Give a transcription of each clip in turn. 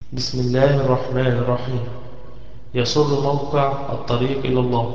بسم الله الرحمن الرحيم يسر موقع الطريق إلى الله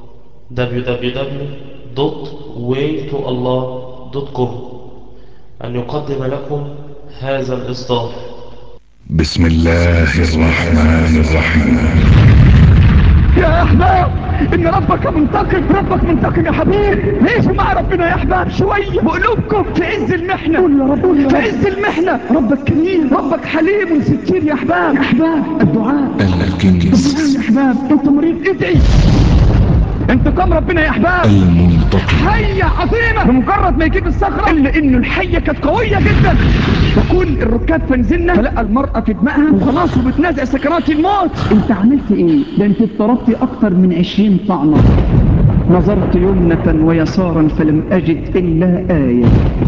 www.waytoallah.com أن يقدم لكم هذا الإصدار بسم الله الرحمن الرحيم يا احباب ان ربك منتقم ربك منتقم يا حبيبي عيشوا مع ربنا يا احباب شويه بقلوبكم في عز المحنه قول يا رب في عز المحنه ربك كريم ربك حليم ستير يا احباب يا احباب الدعاء الكنز الدعاء يا احباب انت مريض ادعي انتقام ربنا يا احباب المنتقم حية عظيمة بمجرد ما يجيب الصخرة إلا إنه الحية كانت قوية جدا تقول الركاب فنزلنا فلقى المرأة في دماغها وخلاص وبتنازع سكرات الموت انت عملت ايه ده انت اتضربت اكتر من عشرين طعنة نظرت يمنة ويسارا فلم أجد إلا آية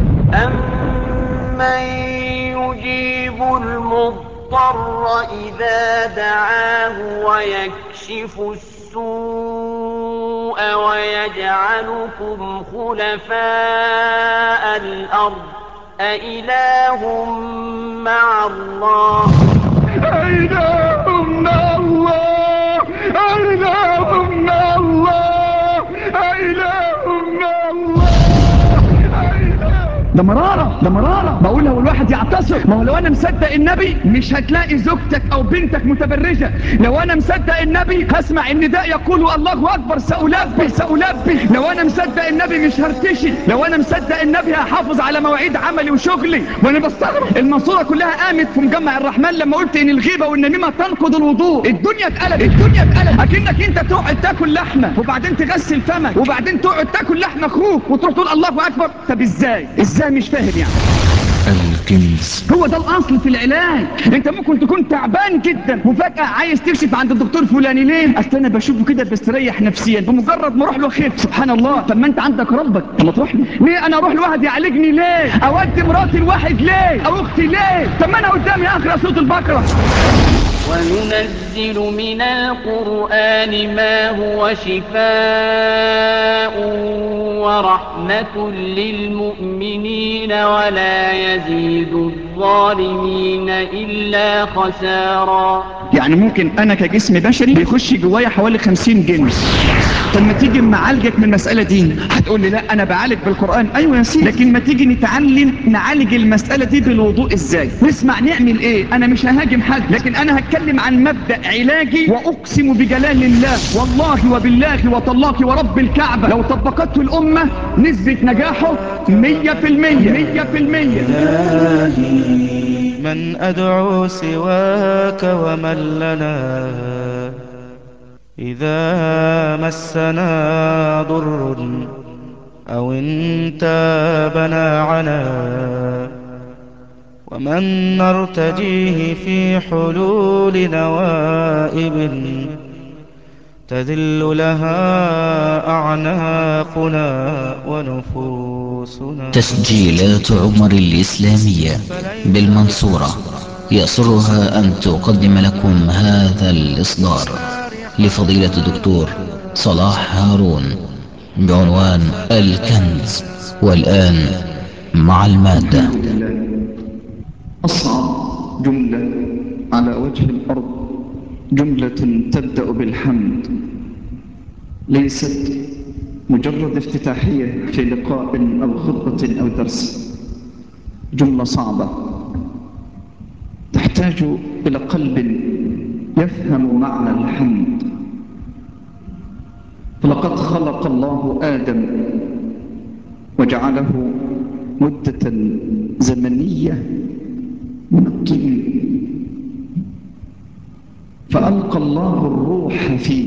أمن يجيب المضطر إذا دعاه ويكشف السوء ويجعلكم خلفاء الأرض أإله مع الله أينهم الله أينهم الله أينهم الله ده مرارة ده مرارة بقول لو الواحد يعتصر ما هو لو انا مصدق النبي مش هتلاقي زوجتك او بنتك متبرجة لو انا مصدق النبي هسمع النداء يقول الله اكبر سألبي سألبي لو انا مصدق النبي مش هرتشي لو انا مصدق النبي هحافظ على مواعيد عملي وشغلي وانا بستغرب المنصورة كلها قامت في مجمع الرحمن لما قلت ان الغيبة والنميمة تنقض الوضوء الدنيا اتقلبت الدنيا اتقلبت اكنك انت تقعد تاكل لحمة وبعدين تغسل فمك وبعدين تقعد تاكل لحمة اخوك وتروح تقول الله اكبر طب ازاي ازاي مش فاهم يعني الكنز هو ده الاصل في العلاج انت ممكن تكون تعبان جدا وفجأة عايز تكشف عند الدكتور فلاني ليه اصل انا بشوفه كده بستريح نفسيا بمجرد ما اروح له خف سبحان الله طب ما انت عندك ربك طب ما تروح له ليه انا اروح لواحد يعالجني ليه اودي مراتي لواحد ليه او اختي ليه طب ما انا قدامي اقرا سوره البقره وننزل من القرآن ما هو شفاء ورحمة للمؤمنين ولا يزيد الظالمين إلا خسارا يعني ممكن انا كجسم بشري بيخش جوايا حوالي 50 جنس طب ما تيجي معالجك من المسألة دي هتقول لي لا انا بعالج بالقرآن ايوه يا سيدي لكن ما تيجي نتعلم نعالج المسألة دي بالوضوء ازاي نسمع نعمل ايه انا مش ههاجم حد لكن انا هتكلم عن مبدأ علاجي واقسم بجلال الله والله وبالله وطلاق ورب الكعبة لو طبقته الامة نسبة نجاحه 100% 100% من أدعو سواك ومن لنا إذا مسنا ضر أو انتابنا عنا ومن نرتجيه في حلول نوائب تذل لها أعناقنا ونفوسنا تسجيلات عمر الإسلامية بالمنصورة يسرها أن تقدم لكم هذا الإصدار لفضيلة الدكتور صلاح هارون بعنوان الكنز والآن مع المادة أصعب جملة على وجه الأرض جملة تبدأ بالحمد ليست مجرد افتتاحية في لقاء أو خطبة أو درس جملة صعبة تحتاج إلى قلب يفهم معنى الحمد فلقد خلق الله آدم وجعله مدة زمنية من الطين فألقى الله الروح فيه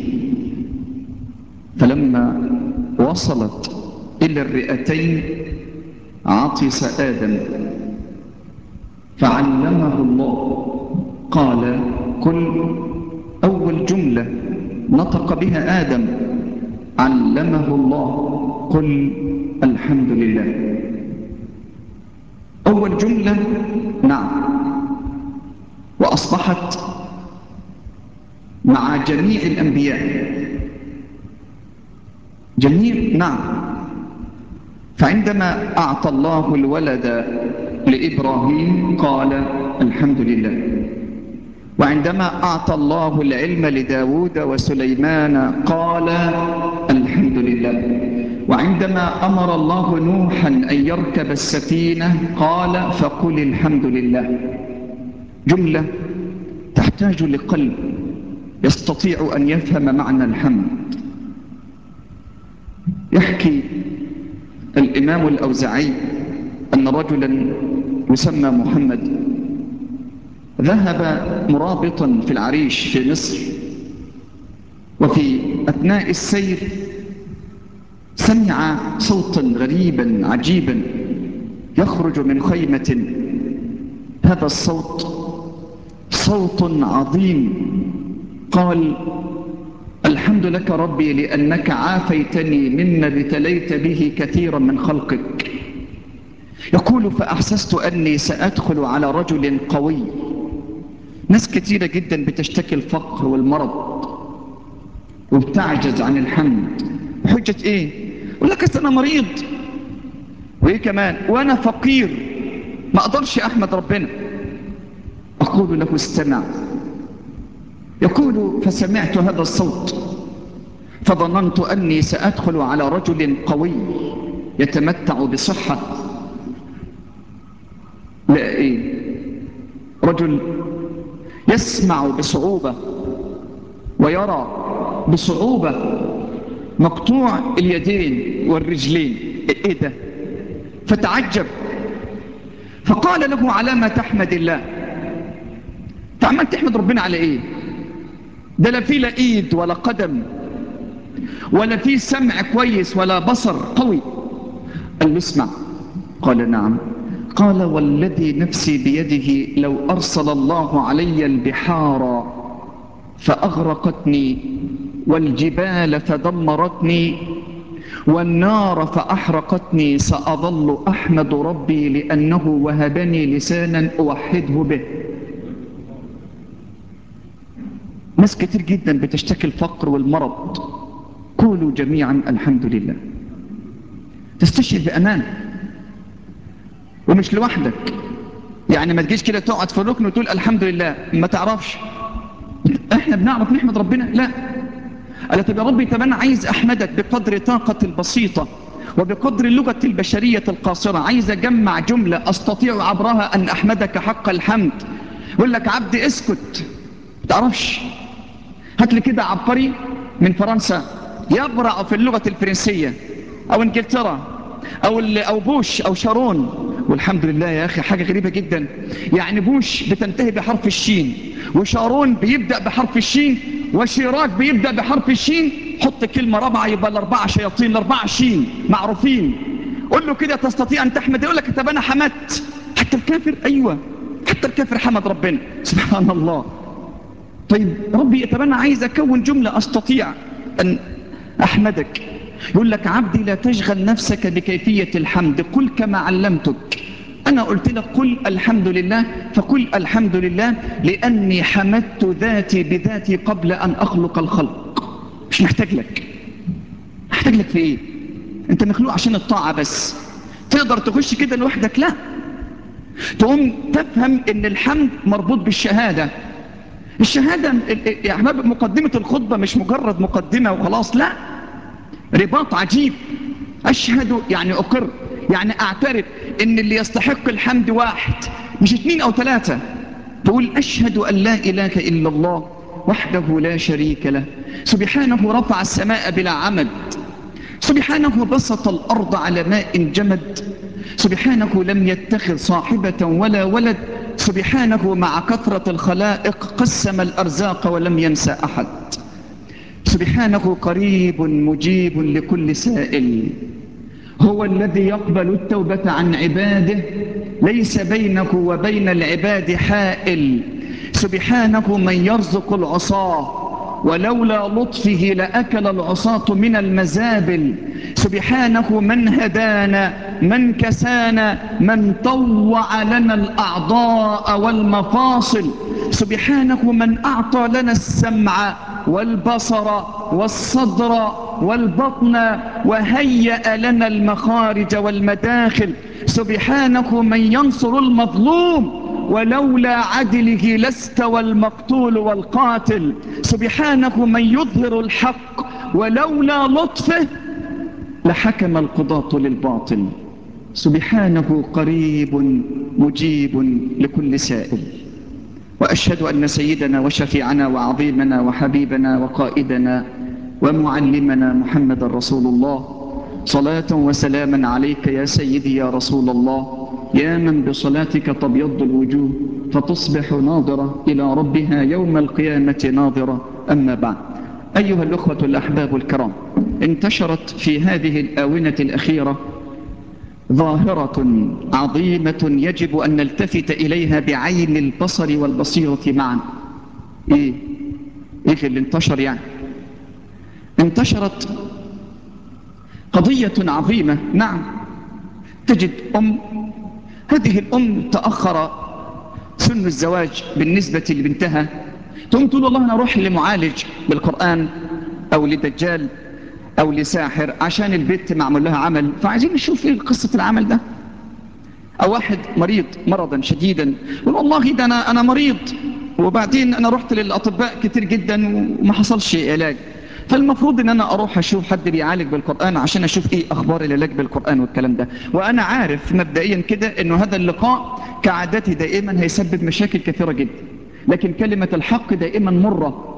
فلما وصلت إلى الرئتين عطس آدم فعلمه الله قال كل أول جملة نطق بها آدم علمه الله قل الحمد لله أول جملة نعم وأصبحت مع جميع الأنبياء جميع نعم فعندما أعطى الله الولد لإبراهيم قال الحمد لله وعندما أعطى الله العلم لداود وسليمان قال الحمد لله وعندما أمر الله نوحا أن يركب السفينة قال فقل الحمد لله جملة تحتاج لقلب يستطيع أن يفهم معنى الحمد يحكي الإمام الأوزعي أن رجلا يسمى محمد ذهب مرابطا في العريش في مصر وفي أثناء السير سمع صوتا غريبا عجيبا يخرج من خيمة هذا الصوت صوت عظيم قال الحمد لك ربي لأنك عافيتني مما ابتليت به كثيرا من خلقك يقول فأحسست أني سأدخل على رجل قوي ناس كثيرة جدا بتشتكي الفقر والمرض وبتعجز عن الحمد حجة ايه يقول لك أصل انا مريض وايه كمان وانا فقير ما اقدرش احمد ربنا اقول له استمع يقول فسمعت هذا الصوت فظننت اني سادخل على رجل قوي يتمتع بصحة لا ايه رجل يسمع بصعوبة ويرى بصعوبة مقطوع اليدين والرجلين ايه ده فتعجب فقال له على ما تحمد الله تعمل تحمد ربنا على ايه ده لا في لا ايد ولا قدم ولا في سمع كويس ولا بصر قوي قال له اسمع قال نعم قال والذي نفسي بيده لو أرسل الله علي البحار فأغرقتني والجبال فدمرتني والنار فأحرقتني سأظل أحمد ربي لأنه وهبني لسانا أوحده به ناس كتير جدا بتشتكي الفقر والمرض قولوا جميعا الحمد لله تستشهد بأمان ومش لوحدك يعني ما تجيش كده تقعد في الركن وتقول الحمد لله ما تعرفش احنا بنعرف نحمد ربنا لا قال طب يا ربي طب انا عايز احمدك بقدر طاقتي البسيطه وبقدر اللغه البشريه القاصره عايز اجمع جمله استطيع عبرها ان احمدك حق الحمد يقول لك عبد اسكت ما تعرفش هات لي كده عبقري من فرنسا يبرع في اللغه الفرنسيه او انجلترا او او بوش او شارون والحمد لله يا اخي حاجه غريبه جدا يعني بوش بتنتهي بحرف الشين وشارون بيبدا بحرف الشين وشيراك بيبدا بحرف الشين حط كلمه رابعه يبقى الاربعه شياطين الاربعه شين معروفين قول له كده تستطيع ان تحمد يقول لك طب انا حمدت حتى الكافر ايوه حتى الكافر حمد ربنا سبحان الله طيب ربي طب انا عايز اكون جمله استطيع ان احمدك يقول لك عبدي لا تشغل نفسك بكيفية الحمد قل كما علمتك أنا قلت لك قل الحمد لله فقل الحمد لله لأني حمدت ذاتي بذاتي قبل أن أخلق الخلق مش محتاج لك محتاج لك في إيه أنت مخلوق عشان الطاعة بس تقدر تخش كده لوحدك لا تقوم تفهم ان الحمد مربوط بالشهادة الشهادة يا أحباب مقدمة الخطبة مش مجرد مقدمة وخلاص لا رباط عجيب أشهد يعني أقر يعني أعترف إن اللي يستحق الحمد واحد مش اثنين أو ثلاثة تقول أشهد أن لا إله إلا الله وحده لا شريك له سبحانه رفع السماء بلا عمد سبحانه بسط الأرض على ماء جمد سبحانه لم يتخذ صاحبة ولا ولد سبحانه مع كثرة الخلائق قسم الأرزاق ولم ينسى أحد سبحانه قريب مجيب لكل سائل هو الذي يقبل التوبة عن عباده ليس بينه وبين العباد حائل سبحانه من يرزق العصاه ولولا لطفه لأكل العصاة من المزابل سبحانه من هدانا من كسانا من طوع لنا الأعضاء والمفاصل سبحانه من أعطى لنا السمع والبصر والصدر والبطن وهيأ لنا المخارج والمداخل سبحانه من ينصر المظلوم ولولا عدله لاستوى المقتول والقاتل سبحانه من يظهر الحق ولولا لطفه لحكم القضاة للباطل سبحانه قريب مجيب لكل سائل وأشهد أن سيدنا وشفيعنا وعظيمنا وحبيبنا وقائدنا ومعلمنا محمد رسول الله صلاة وسلاما عليك يا سيدي يا رسول الله يا من بصلاتك تبيض الوجوه فتصبح ناظرة إلى ربها يوم القيامة ناظرة أما بعد أيها الأخوة الأحباب الكرام انتشرت في هذه الآونة الأخيرة ظاهرة عظيمة يجب أن نلتفت إليها بعين البصر والبصيرة معا إيه؟ إيه اللي انتشر يعني انتشرت قضية عظيمة نعم تجد أم هذه الأم تأخر سن الزواج بالنسبة لبنتها تقوم تقول والله أنا أروح لمعالج بالقرآن أو لدجال أو لساحر عشان البنت معمول لها عمل فعايزين نشوف إيه قصة العمل ده أو واحد مريض مرضا شديدا يقول والله ده أنا, أنا مريض وبعدين أنا رحت للأطباء كتير جدا وما حصلش علاج فالمفروض ان انا اروح اشوف حد بيعالج بالقرآن عشان اشوف ايه اخبار العلاج بالقرآن والكلام ده وانا عارف مبدئيا كده انه هذا اللقاء كعادتي دائما هيسبب مشاكل كثيرة جدا لكن كلمة الحق دائما مرة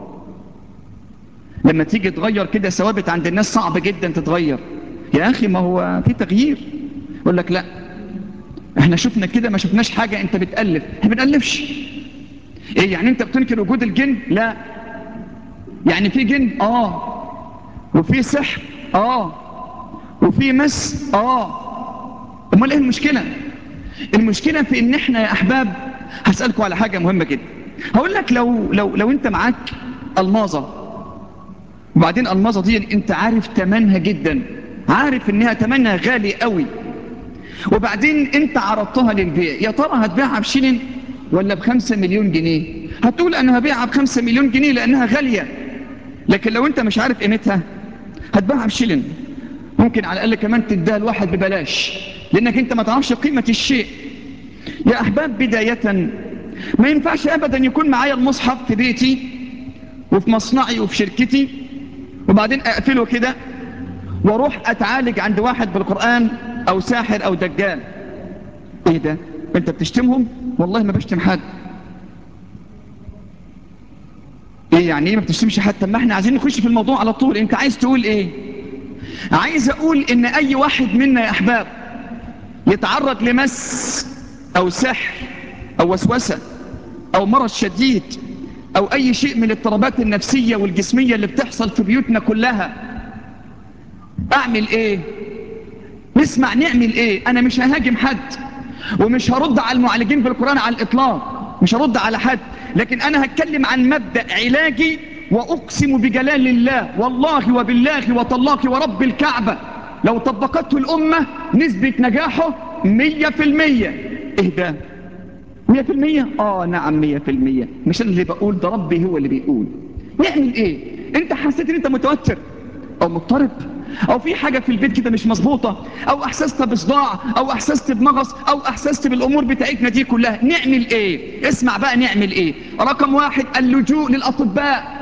لما تيجي تغير كده ثوابت عند الناس صعب جدا تتغير يا اخي ما هو في تغيير يقول لك لا احنا شفنا كده ما شفناش حاجة انت بتألف احنا بنألفش ايه يعني انت بتنكر وجود الجن لا يعني في جن اه وفي سحر اه وفي مس اه امال ايه المشكلة المشكلة في ان احنا يا احباب هسألكم على حاجة مهمة جدا هقول لك لو, لو, لو انت معاك الماظة وبعدين الماظة دي انت عارف تمنها جدا عارف انها تمنها غالي قوي وبعدين انت عرضتها للبيع يا ترى هتبيعها بشيلين ولا بخمسة مليون جنيه هتقول انا هبيعها بخمسة مليون جنيه لانها غالية لكن لو انت مش عارف قيمتها هتباعها بشيلن ممكن على الاقل كمان تديها الواحد ببلاش لانك انت ما تعرفش قيمة الشيء يا احباب بداية ما ينفعش ابدا يكون معايا المصحف في بيتي وفي مصنعي وفي شركتي وبعدين اقفله كده واروح اتعالج عند واحد بالقرآن او ساحر او دجال ايه ده انت بتشتمهم والله ما بشتم حد ايه يعني ايه ما بتشتمش حتى ما احنا عايزين نخش في الموضوع على طول انت عايز تقول ايه عايز اقول ان اي واحد منا يا احباب يتعرض لمس او سحر او وسوسة او مرض شديد او اي شيء من الاضطرابات النفسية والجسمية اللي بتحصل في بيوتنا كلها اعمل ايه نسمع نعمل ايه انا مش ههاجم حد ومش هرد على المعالجين بالقرآن على الاطلاق مش هرد على حد لكن انا هتكلم عن مبدأ علاجي واقسم بجلال الله والله وبالله وطلاق ورب الكعبة لو طبقته الامة نسبة نجاحه مية في المية ايه ده مية في المية اه نعم مية في المية مش انا اللي بقول ده ربي هو اللي بيقول نعمل ايه انت حسيت ان انت متوتر او مضطرب او في حاجة في البيت كده مش مظبوطة او احسست بصداع او احسست بمغص او احسست بالامور بتاعتنا دي كلها نعمل ايه اسمع بقى نعمل ايه رقم واحد اللجوء للاطباء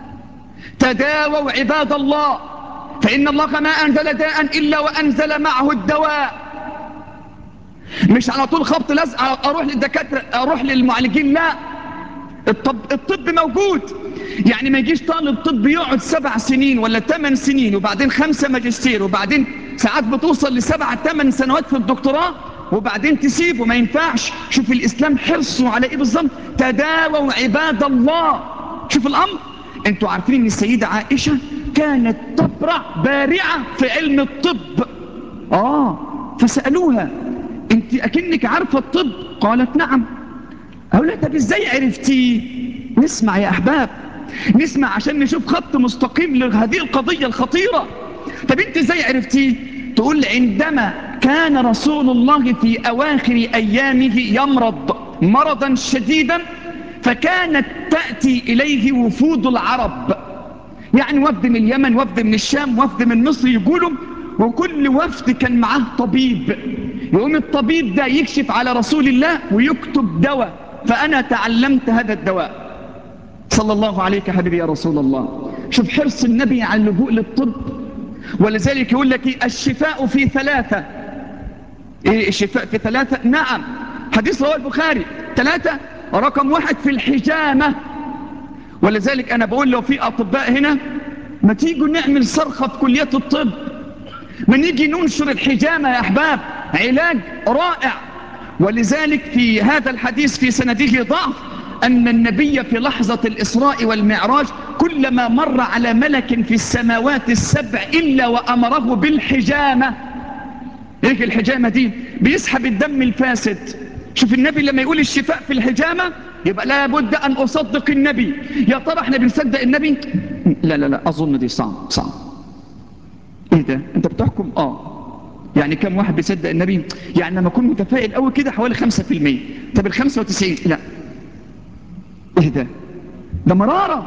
تداووا عباد الله فان الله ما انزل داء الا وانزل معه الدواء مش على طول خبط لزق اروح للدكاتره اروح للمعالجين لا الطب, الطب موجود يعني ما يجيش طالب طب يقعد سبع سنين ولا ثمان سنين وبعدين خمسة ماجستير وبعدين ساعات بتوصل لسبع ثمان سنوات في الدكتوراه وبعدين تسيبه ما ينفعش شوف الإسلام حرصه على إيه بالظبط تداووا عباد الله شوف الأمر انتوا عارفين ان السيدة عائشة كانت تبرع بارعة في علم الطب آه فسألوها انت أكنك عارفة الطب قالت نعم أقول لها طب ازاي عرفتي نسمع يا أحباب نسمع عشان نشوف خط مستقيم لهذه القضية الخطيرة طب انت ازاي عرفتيه تقول عندما كان رسول الله في أواخر أيامه يمرض مرضا شديدا فكانت تأتي إليه وفود العرب يعني وفد من اليمن وفد من الشام وفد من مصر يقولوا وكل وفد كان معاه طبيب يقوم الطبيب ده يكشف على رسول الله ويكتب دواء فأنا تعلمت هذا الدواء صلى الله عليك يا حبيبي يا رسول الله شوف حرص النبي على اللجوء للطب ولذلك يقول لك إيه؟ الشفاء في ثلاثة ايه الشفاء في ثلاثة نعم حديث رواه البخاري ثلاثة رقم واحد في الحجامة ولذلك انا بقول لو في اطباء هنا ما تيجوا نعمل صرخة في كلية الطب ما نيجي ننشر الحجامة يا احباب علاج رائع ولذلك في هذا الحديث في سنده ضعف أن النبي في لحظة الإسراء والمعراج كلما مر على ملك في السماوات السبع إلا وأمره بالحجامة ايه الحجامة دي بيسحب الدم الفاسد شوف النبي لما يقول الشفاء في الحجامة يبقى لابد أن أصدق النبي يا ترى احنا بنصدق النبي لا لا لا أظن دي صعب صعب ايه ده انت بتحكم اه يعني كم واحد بيصدق النبي يعني لما اكون متفائل قوي كده حوالي 5% طب ال 95 لا ايه ده ده مرارة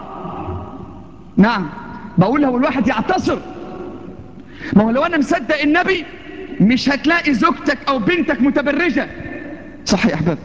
نعم بقولها والواحد يعتصر ما هو لو انا مصدق النبي مش هتلاقي زوجتك او بنتك متبرجة صح يا احباب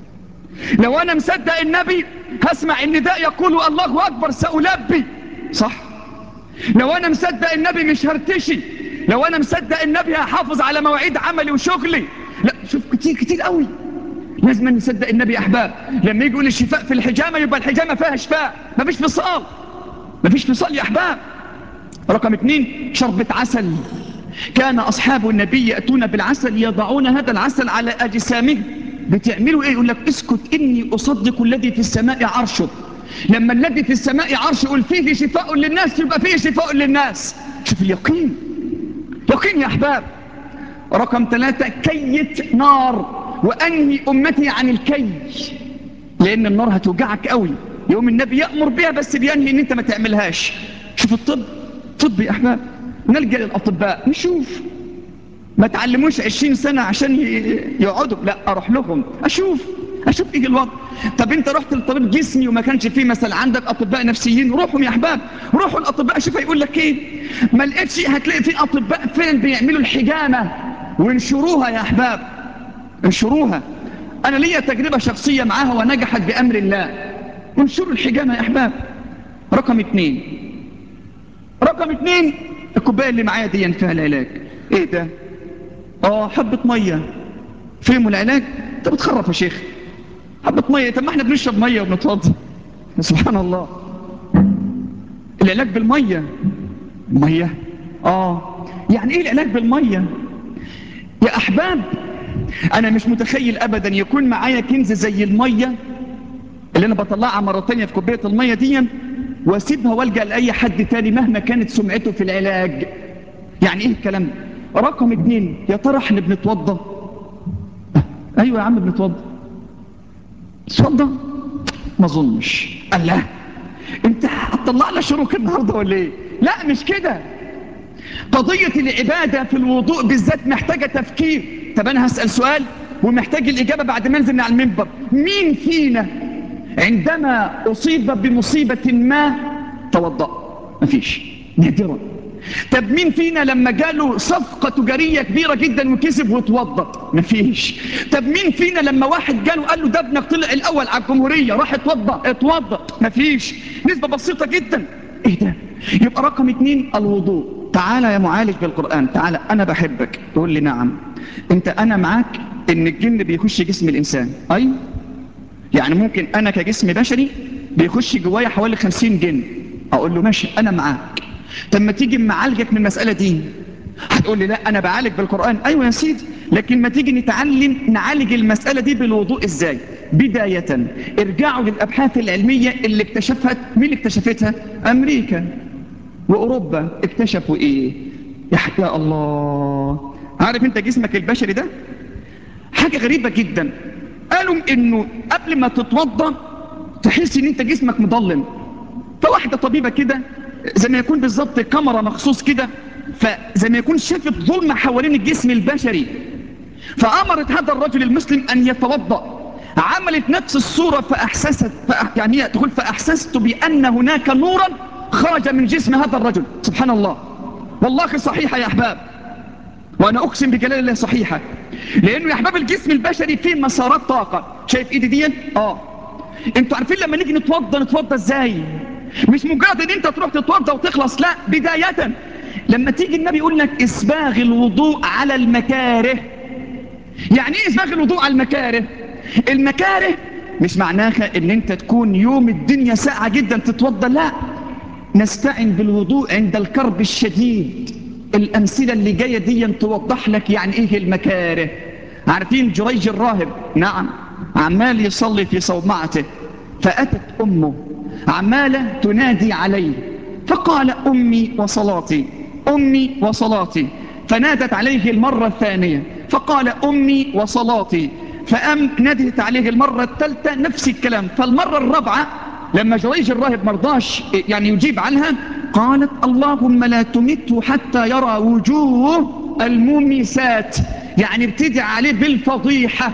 لو انا مصدق النبي هسمع النداء يقول الله اكبر سألبي صح لو انا مصدق النبي مش هرتشي لو انا مصدق النبي هحافظ على مواعيد عملي وشغلي لا شوف كتير كتير قوي لازم نصدق النبي يا احباب لما يجي يقول الشفاء في الحجامة يبقى الحجامة فيها شفاء مفيش فصال مفيش فصال يا احباب رقم اتنين شربة عسل كان اصحاب النبي يأتون بالعسل يضعون هذا العسل على اجسامهم بتعملوا ايه يقول لك اسكت اني اصدق الذي في السماء عرشه لما الذي في السماء عرشه يقول فيه شفاء للناس يبقى فيه شفاء للناس شوف اليقين يقين يا احباب رقم ثلاثة كيت نار وانهي امتي عن الكي لان النار هتوجعك قوي يوم النبي يأمر بها بس بينهي ان انت ما تعملهاش شوف الطب طب يا احباب نلجأ للاطباء نشوف ما تعلموش عشرين سنة عشان يقعدوا لا اروح لهم اشوف اشوف ايه الوضع طب انت رحت لطبيب جسمي وما كانش فيه مثلا عندك اطباء نفسيين روحوا يا احباب روحوا الاطباء شوف هيقول لك ايه ما لقيتش هتلاقي في اطباء فعلا بيعملوا الحجامة وانشروها يا احباب انشروها انا ليا تجربة شخصية معاها ونجحت بامر الله انشروا الحجامة يا احباب رقم اتنين رقم اتنين الكوبايه اللي معايا دي فيها العلاج ايه ده اه حبة مية فهموا العلاج انت بتخرف يا شيخ حبة مية طب ما احنا بنشرب مية وبنتوضى سبحان الله العلاج بالمية مية اه يعني ايه العلاج بالمية يا احباب انا مش متخيل ابدا يكون معايا كنز زي المية اللي انا بطلعها مرة تانية في كوباية المية دي واسيبها والجأ لاي حد تاني مهما كانت سمعته في العلاج يعني ايه الكلام ده رقم اتنين يا ترى احنا بنتوضى ايوه يا عم بنتوضى اتوضى ما اظنش الله انت هتطلع لنا شروك النهارده ولا ايه لا مش كده قضية العبادة في الوضوء بالذات محتاجة تفكير طب انا هسأل سؤال ومحتاج الاجابة بعد ما انزل على المنبر مين فينا عندما اصيب بمصيبة ما توضأ مفيش نادرا طب مين فينا لما جاله صفقة تجارية كبيرة جدا وكسب واتوضى مفيش طب مين فينا لما واحد جاله قال له ده ابنك طلع الاول على الجمهورية راح اتوضى اتوضى مفيش نسبة بسيطة جدا ايه ده يبقى رقم اتنين الوضوء تعالى يا معالج بالقرآن تعالى انا بحبك تقول لي نعم انت انا معاك ان الجن بيخش جسم الانسان اي يعني ممكن انا كجسم بشري بيخش جوايا حوالي خمسين جن اقول له ماشي انا معاك طب ما تيجي معالجك من المسألة دي هتقول لي لا انا بعالج بالقرآن ايوه يا سيدي لكن ما تيجي نتعلم نعالج المسألة دي بالوضوء ازاي بداية ارجعوا للابحاث العلمية اللي اكتشفت مين اللي اكتشفتها امريكا واوروبا اكتشفوا ايه يا, يا الله عارف انت جسمك البشري ده حاجة غريبة جدا قالوا انه قبل ما تتوضى تحس ان انت جسمك مضلم فواحدة طبيبة كده زي ما يكون بالظبط كاميرا مخصوص كده فزي ما يكون شافت ظلمة حوالين الجسم البشري فأمرت هذا الرجل المسلم أن يتوضأ عملت نفس الصورة فأحسست فأح يعني هي تقول فأحسست بأن هناك نورا خرج من جسم هذا الرجل سبحان الله والله صحيحة يا أحباب وأنا أقسم بجلال الله صحيحة لانه يا احباب الجسم البشري فيه مسارات طاقة شايف ايدي دي اه انتوا عارفين لما نيجي نتوضى نتوضى ازاي مش مجرد ان انت تروح تتوضى وتخلص لا بداية لما تيجي النبي يقول لك اسباغ الوضوء على المكاره يعني ايه اسباغ الوضوء على المكاره المكاره مش معناها ان انت تكون يوم الدنيا ساعة جدا تتوضى لا نستعن بالوضوء عند الكرب الشديد الامثلة اللي جاية دي توضح لك يعني ايه المكاره عارفين جريج الراهب نعم عمال يصلي في صومعته فأتت أمه عمالة تنادي عليه فقال أمي وصلاتي أمي وصلاتي فنادت عليه المرة الثانية فقال أمي وصلاتي فأم ندهت عليه المرة الثالثة نفس الكلام فالمرة الرابعة لما جريج الراهب مرضاش يعني يجيب عنها قالت اللهم لا تمته حتى يرى وجوه المومسات يعني ابتدع عليه بالفضيحة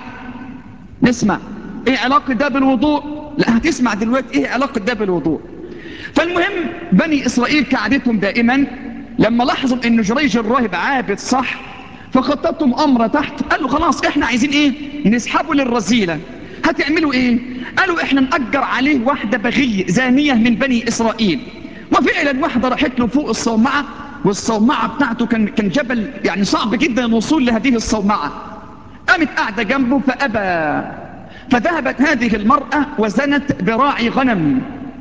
نسمع ايه علاقة ده بالوضوء لا هتسمع دلوقتي ايه علاقة ده بالوضوء فالمهم بني اسرائيل كعادتهم دائما لما لاحظوا ان جريج الراهب عابد صح فخططهم امر تحت قالوا خلاص احنا عايزين ايه نسحبه للرذيلة هتعملوا ايه قالوا احنا نأجر عليه واحدة بغية زانية من بني اسرائيل وفعلا واحدة راحت له فوق الصومعة والصومعة بتاعته كان كان جبل يعني صعب جدا الوصول لهذه الصومعة قامت قاعدة جنبه فأبى فذهبت هذه المرأة وزنت براعي غنم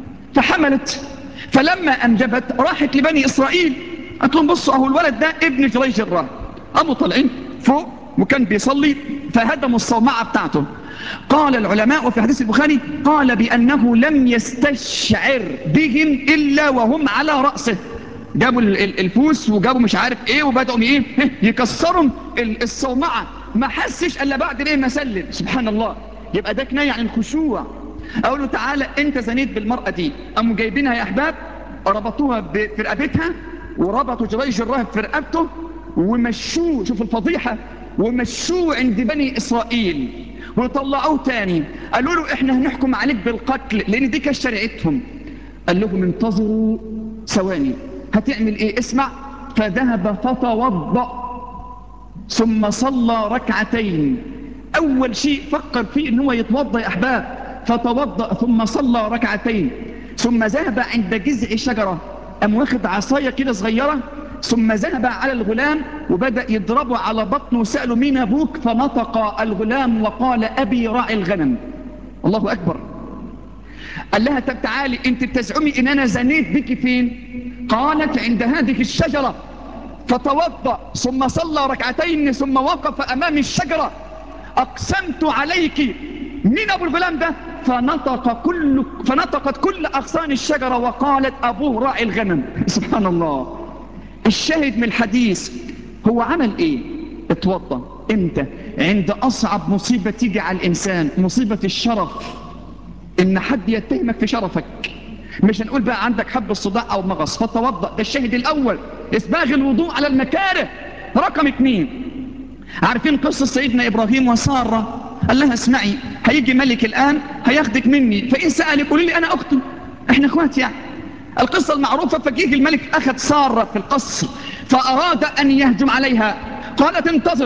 فحملت فلما أنجبت راحت لبني إسرائيل قالت لهم بصوا أهو الولد ده ابن جريج الراهب قاموا طالعين فوق وكان بيصلي فهدموا الصومعة بتاعته قال العلماء وفي حديث البخاري قال بأنه لم يستشعر بهم إلا وهم على رأسه جابوا الفوس وجابوا مش عارف ايه وبدأوا ايه يكسروا الصومعة ما حسش الا بعد ايه ما سلم سبحان الله يبقى ده كناية عن الخشوع اقول له تعالى انت زنيت بالمرأة دي قاموا جايبينها يا احباب ربطوها في رقبتها وربطوا جريج الراهب في رقبته ومشوه شوف الفضيحة ومشوه عند بني اسرائيل وطلعوه تاني قالوا له احنا هنحكم عليك بالقتل لان دي كانت شريعتهم قال لهم انتظروا ثواني هتعمل ايه اسمع فذهب فتوضأ ثم صلى ركعتين اول شيء فكر فيه ان هو يتوضأ يا احباب فتوضأ ثم صلى ركعتين ثم ذهب عند جذع شجرة قام واخد عصاية كده صغيرة ثم ذهب على الغلام وبدأ يضربه على بطنه وسأله مين أبوك فنطق الغلام وقال أبي راعي الغنم الله أكبر قال لها طب تعالي انت بتزعمي ان انا زنيت بك فين قالت عند هذه الشجرة فتوضأ ثم صلى ركعتين ثم وقف امام الشجرة اقسمت عليك مين ابو الغلام ده فنطق كل فنطقت كل اغصان الشجرة وقالت ابوه راعي الغنم سبحان الله الشاهد من الحديث هو عمل ايه اتوضى امتى عند اصعب مصيبة تيجي على الانسان مصيبة الشرف ان حد يتهمك في شرفك مش هنقول بقى عندك حب الصداع او مغص فتوضأ ده الشاهد الاول اسباغ الوضوء على المكاره رقم اتنين عارفين قصة سيدنا ابراهيم وسارة قال لها اسمعي هيجي ملك الان هياخدك مني فان سألك قولي لي انا اختي احنا اخوات يعني القصة المعروفة فجيه الملك اخذ سارة في القصر فاراد ان يهجم عليها قالت انتظر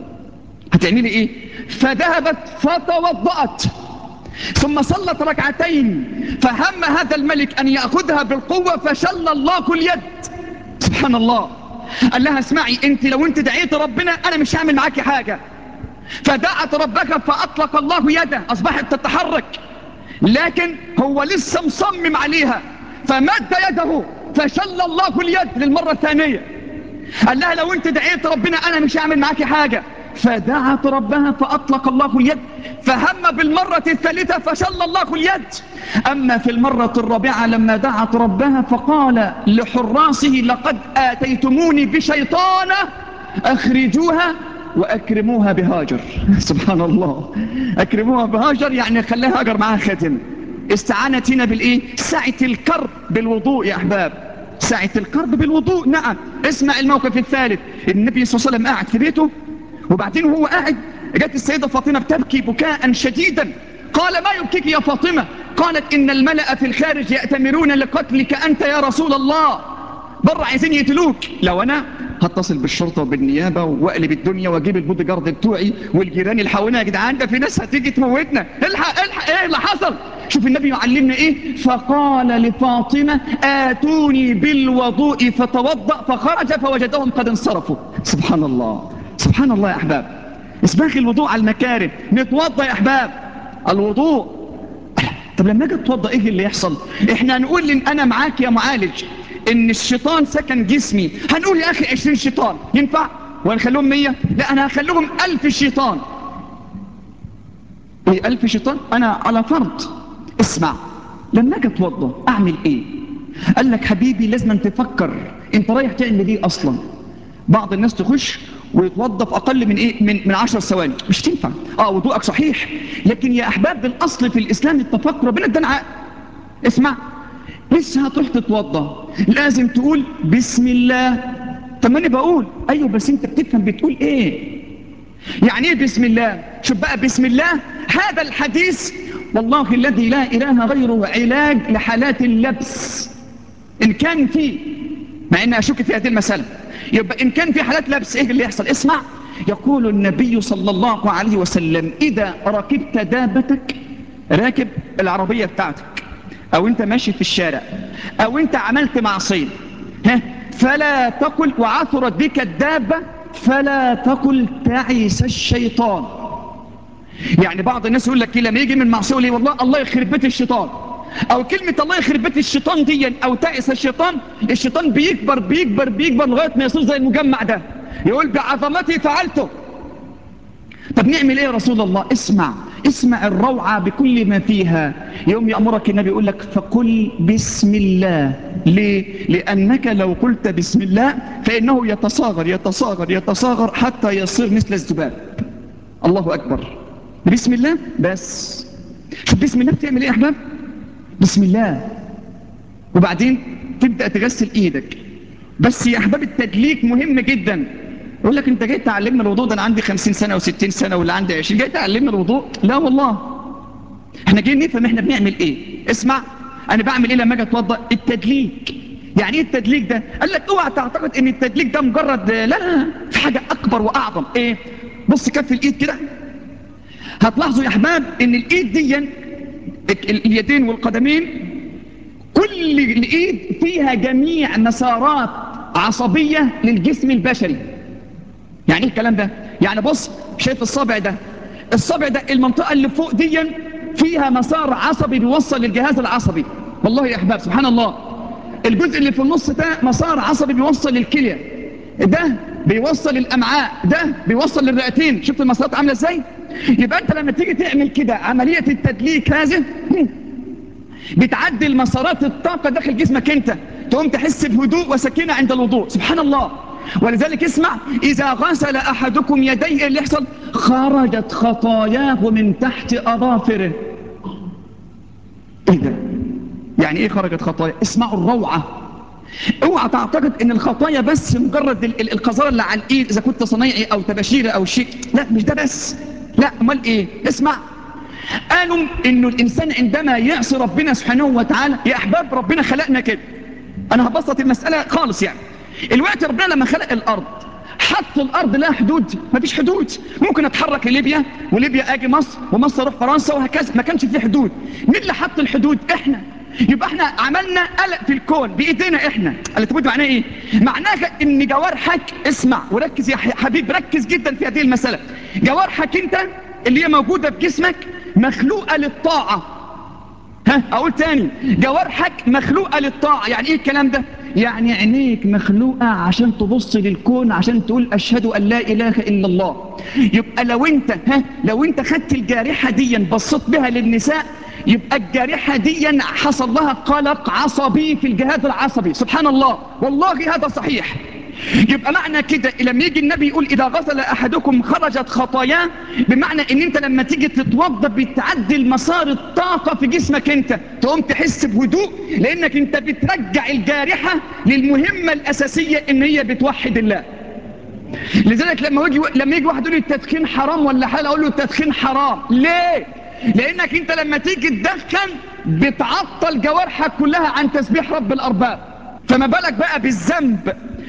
هتعملي ايه فذهبت فتوضأت ثم صلت ركعتين فهم هذا الملك أن يأخذها بالقوة فشل الله اليد سبحان الله قال لها اسمعي انت لو انت دعيت ربنا انا مش هعمل معاكي حاجة فدعت ربك فأطلق الله يده أصبحت تتحرك لكن هو لسه مصمم عليها فمد يده فشل الله اليد للمرة الثانية قال لها لو انت دعيت ربنا انا مش هعمل معاكي حاجة فدعت ربها فأطلق الله اليد فهم بالمرة الثالثة فشل الله اليد أما في المرة الرابعة لما دعت ربها فقال لحراسه لقد آتيتموني بشيطانة أخرجوها وأكرموها بهاجر سبحان الله أكرموها بهاجر يعني خلاها هاجر معها خاتم استعانت هنا بالإيه ساعة الكرب بالوضوء يا أحباب ساعة الكرب بالوضوء نعم اسمع الموقف الثالث النبي صلى الله عليه وسلم قاعد في بيته وبعدين وهو قاعد جت السيدة فاطمة بتبكي بكاء شديدا قال ما يبكيك يا فاطمة قالت إن الملأ في الخارج يأتمرون لقتلك أنت يا رسول الله بره عايزين يقتلوك لو أنا هتصل بالشرطة وبالنيابة واقلب الدنيا واجيب البودي جارد بتوعي والجيران اللي حوالينا يا جدعان ده في ناس هتيجي تموتنا الحق الحق ايه اللي حصل شوف النبي يعلمنا ايه فقال لفاطمة آتوني بالوضوء فتوضأ فخرج فوجدهم قد انصرفوا سبحان الله سبحان الله يا أحباب اسباغ الوضوء على المكارم نتوضأ يا أحباب الوضوء طب لما اجي اتوضا ايه اللي يحصل احنا هنقول ان انا معاك يا معالج ان الشيطان سكن جسمي هنقول يا اخي 20 شيطان ينفع ونخليهم 100 لا انا هخليهم 1000 شيطان ايه 1000 شيطان انا على فرض اسمع لما اجي اتوضا اعمل ايه قال لك حبيبي لازم تفكر انت رايح تعمل ايه اصلا بعض الناس تخش ويتوضا في اقل من ايه من من 10 ثواني مش تنفع اه وضوءك صحيح لكن يا احباب الاصل في الاسلام التفكر ربنا ادانا عقل اسمع لسه هتروح تتوضا لازم تقول بسم الله طب ما انا بقول ايوه بس انت بتفهم بتقول ايه يعني ايه بسم الله شوف بقى بسم الله هذا الحديث والله الذي لا اله غيره علاج لحالات اللبس ان كان في مع اني اشك في هذه المساله يبقى ان كان في حالات لبس ايه اللي يحصل اسمع يقول النبي صلى الله عليه وسلم اذا ركبت دابتك راكب العربيه بتاعتك او انت ماشي في الشارع او انت عملت معصيه ها فلا تقل وعثرت بك الدابه فلا تقل تعس الشيطان يعني بعض الناس يقول لك لما يجي من معصيه يقول لي والله الله يخرب بيت الشيطان او كلمة الله يخرب بيت الشيطان دي او تعس الشيطان الشيطان بيكبر بيكبر بيكبر لغاية ما يصير زي المجمع ده يقول بعظمتي فعلته طب نعمل ايه يا رسول الله اسمع اسمع الروعة بكل ما فيها يوم يأمرك النبي يقول لك فقل بسم الله ليه؟ لأنك لو قلت بسم الله فإنه يتصاغر يتصاغر يتصاغر حتى يصير مثل الذباب الله أكبر بسم الله بس شوف بسم الله بتعمل ايه يا أحباب بسم الله وبعدين تبدأ تغسل ايدك بس يا احباب التدليك مهم جدا يقول لك انت جاي تعلمنا الوضوء ده انا عندي 50 سنة و60 سنة ولا عندي 20 جاي تعلمنا الوضوء لا والله احنا جايين نفهم احنا بنعمل ايه اسمع انا بعمل ايه لما اجي اتوضا التدليك يعني ايه التدليك ده قال لك اوعى تعتقد ان التدليك ده مجرد لا لا في حاجة اكبر واعظم ايه بص كف الايد كده هتلاحظوا يا احباب ان الايد دي اليدين والقدمين كل الايد فيها جميع مسارات عصبية للجسم البشري يعني ايه الكلام ده يعني بص شايف الصابع ده الصابع ده المنطقة اللي فوق دي فيها مسار عصبي بيوصل للجهاز العصبي والله يا احباب سبحان الله الجزء اللي في النص ده مسار عصبي بيوصل للكلية ده بيوصل الامعاء ده بيوصل للرئتين شفت المسارات عامله ازاي يبقى انت لما تيجي تعمل كده عمليه التدليك هذه بتعدل مسارات الطاقه داخل جسمك انت تقوم تحس بهدوء وسكينه عند الوضوء سبحان الله ولذلك اسمع اذا غسل احدكم يديه اللي يحصل خرجت خطاياه من تحت اظافره ايه ده يعني ايه خرجت خطايا اسمعوا الروعه اوعى تعتقد ان الخطايا بس مجرد ال- ال- القذاره اللي على الايد اذا كنت صنايعي او تباشيره او شيء لا مش ده بس لا امال ايه اسمع قالوا انه الانسان عندما يعصي ربنا سبحانه وتعالى يا احباب ربنا خلقنا كده انا هبسط المساله خالص يعني الوقت ربنا لما خلق الارض حط الارض لها حدود مفيش حدود ممكن اتحرك لليبيا وليبيا اجي مصر ومصر اروح فرنسا وهكذا ما كانش في حدود مين اللي حط الحدود احنا يبقى احنا عملنا قلق في الكون بايدينا احنا الحدود معناه ايه معناها ان جوارحك اسمع وركز يا حبيب ركز جدا في هذه المساله جوارحك انت اللي هي موجوده في جسمك مخلوقه للطاعه ها اقول تاني جوارحك مخلوقه للطاعه يعني ايه الكلام ده يعني عينيك مخلوقه عشان تبص للكون عشان تقول اشهد ان لا اله الا الله يبقى لو انت ها لو انت خدت الجارحه دي بصيت بها للنساء يبقى الجارحه دي حصل لها قلق عصبي في الجهاز العصبي سبحان الله والله هذا صحيح يبقى معنى كده لما يجي النبي يقول إذا غسل أحدكم خرجت خطاياه بمعنى ان انت لما تيجي تتوضى بتعدل مسار الطاقة في جسمك انت تقوم تحس بهدوء لانك انت بترجع الجارحة للمهمة الاساسية ان هي بتوحد الله لذلك لما يجي لما يجي واحد يقول لي التدخين حرام ولا حلال اقول له التدخين حرام ليه لانك انت لما تيجي تدخن بتعطل جوارحك كلها عن تسبيح رب الارباب فما بالك بقى بالذنب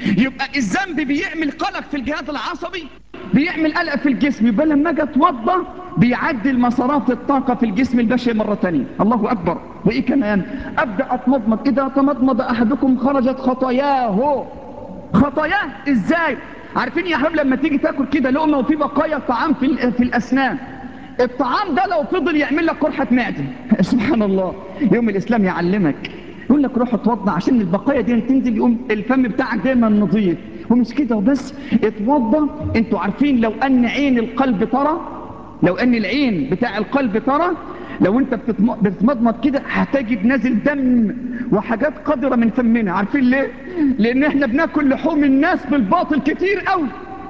يبقى الذنب بيعمل قلق في الجهاز العصبي بيعمل قلق في الجسم يبقى لما اجي اتوضى بيعدل مسارات الطاقة في الجسم البشري مرة تانية الله أكبر وإيه كمان أبدأ أتمضمض إذا تمضمض أحدكم خرجت خطاياه خطاياه إزاي عارفين يا حبيب لما تيجي تاكل كده لقمة وفي بقايا طعام في, ال- في الأسنان الطعام ده لو فضل يعمل لك قرحة معدة سبحان الله يوم الإسلام يعلمك يقول لك روح اتوضى عشان البقايا دي تنزل يقوم الفم بتاعك دايما نظيف ومش كده وبس اتوضى انتوا عارفين لو ان عين القلب ترى لو ان العين بتاع القلب ترى لو انت بتتم- بتتمضمض كده هتجد نازل دم وحاجات قذرة من فمنا عارفين ليه لان احنا بناكل لحوم الناس بالباطل كتير قوي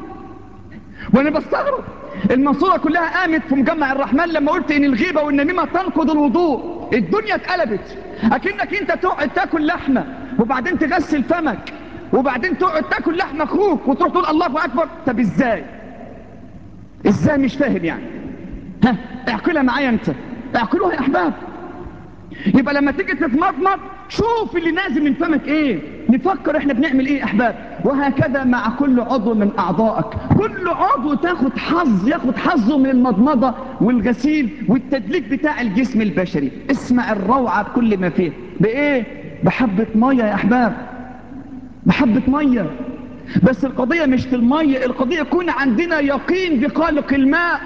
وانا بستغرب المنصورة كلها قامت في مجمع الرحمن لما قلت ان الغيبة والنميمة تنقض الوضوء الدنيا اتقلبت اكنك انت تقعد تاكل لحمة وبعدين تغسل فمك وبعدين تقعد تاكل لحم اخوك وتروح تقول الله اكبر طب ازاي ازاي مش فاهم يعني ها اعقلها معايا انت اعقلوها يا احباب يبقى لما تيجي تتمضمض شوف اللي نازل من فمك ايه نفكر احنا بنعمل ايه يا احباب وهكذا مع كل عضو من اعضائك كل عضو تاخد حظ ياخد حظه من المضمضة والغسيل والتدليك بتاع الجسم البشري اسمع الروعة بكل ما فيه بايه بحبة مية يا احباب بحبة مية بس القضية مش في المية القضية يكون عندنا يقين بخالق الماء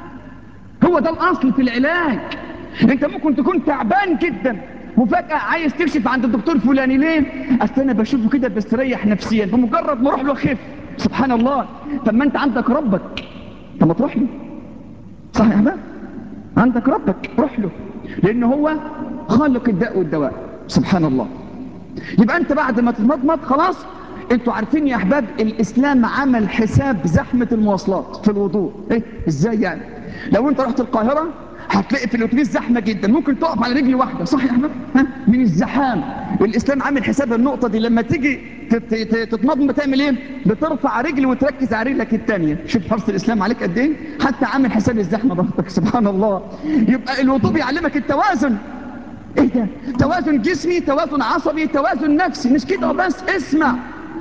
هو ده الاصل في العلاج انت ممكن تكون تعبان جدا وفجأة عايز تكشف عند الدكتور فلاني ليه اصل انا بشوفه كده بستريح نفسيا بمجرد ما اروح له خف سبحان الله طب ما انت عندك ربك طب ما تروح له صح يا احباب عندك ربك روح له لان هو خالق الداء والدواء سبحان الله يبقى انت بعد ما تتمضمض خلاص انتوا عارفين يا احباب الاسلام عمل حساب زحمة المواصلات في الوضوء ايه ازاي يعني لو انت رحت القاهرة هتلاقي في الاتوبيس زحمة جدا ممكن تقف على رجل واحدة صح يا احباب ها من الزحام الاسلام عامل حساب النقطة دي لما تيجي تت- تت- تتمضمض بتعمل ايه بترفع رجل وتركز على رجلك التانية شوف حرص الاسلام عليك قد ايه حتى عامل حساب الزحمة برضك سبحان الله يبقى الوضوء بيعلمك التوازن ايه ده توازن جسمي توازن عصبي توازن نفسي مش كده بس اسمع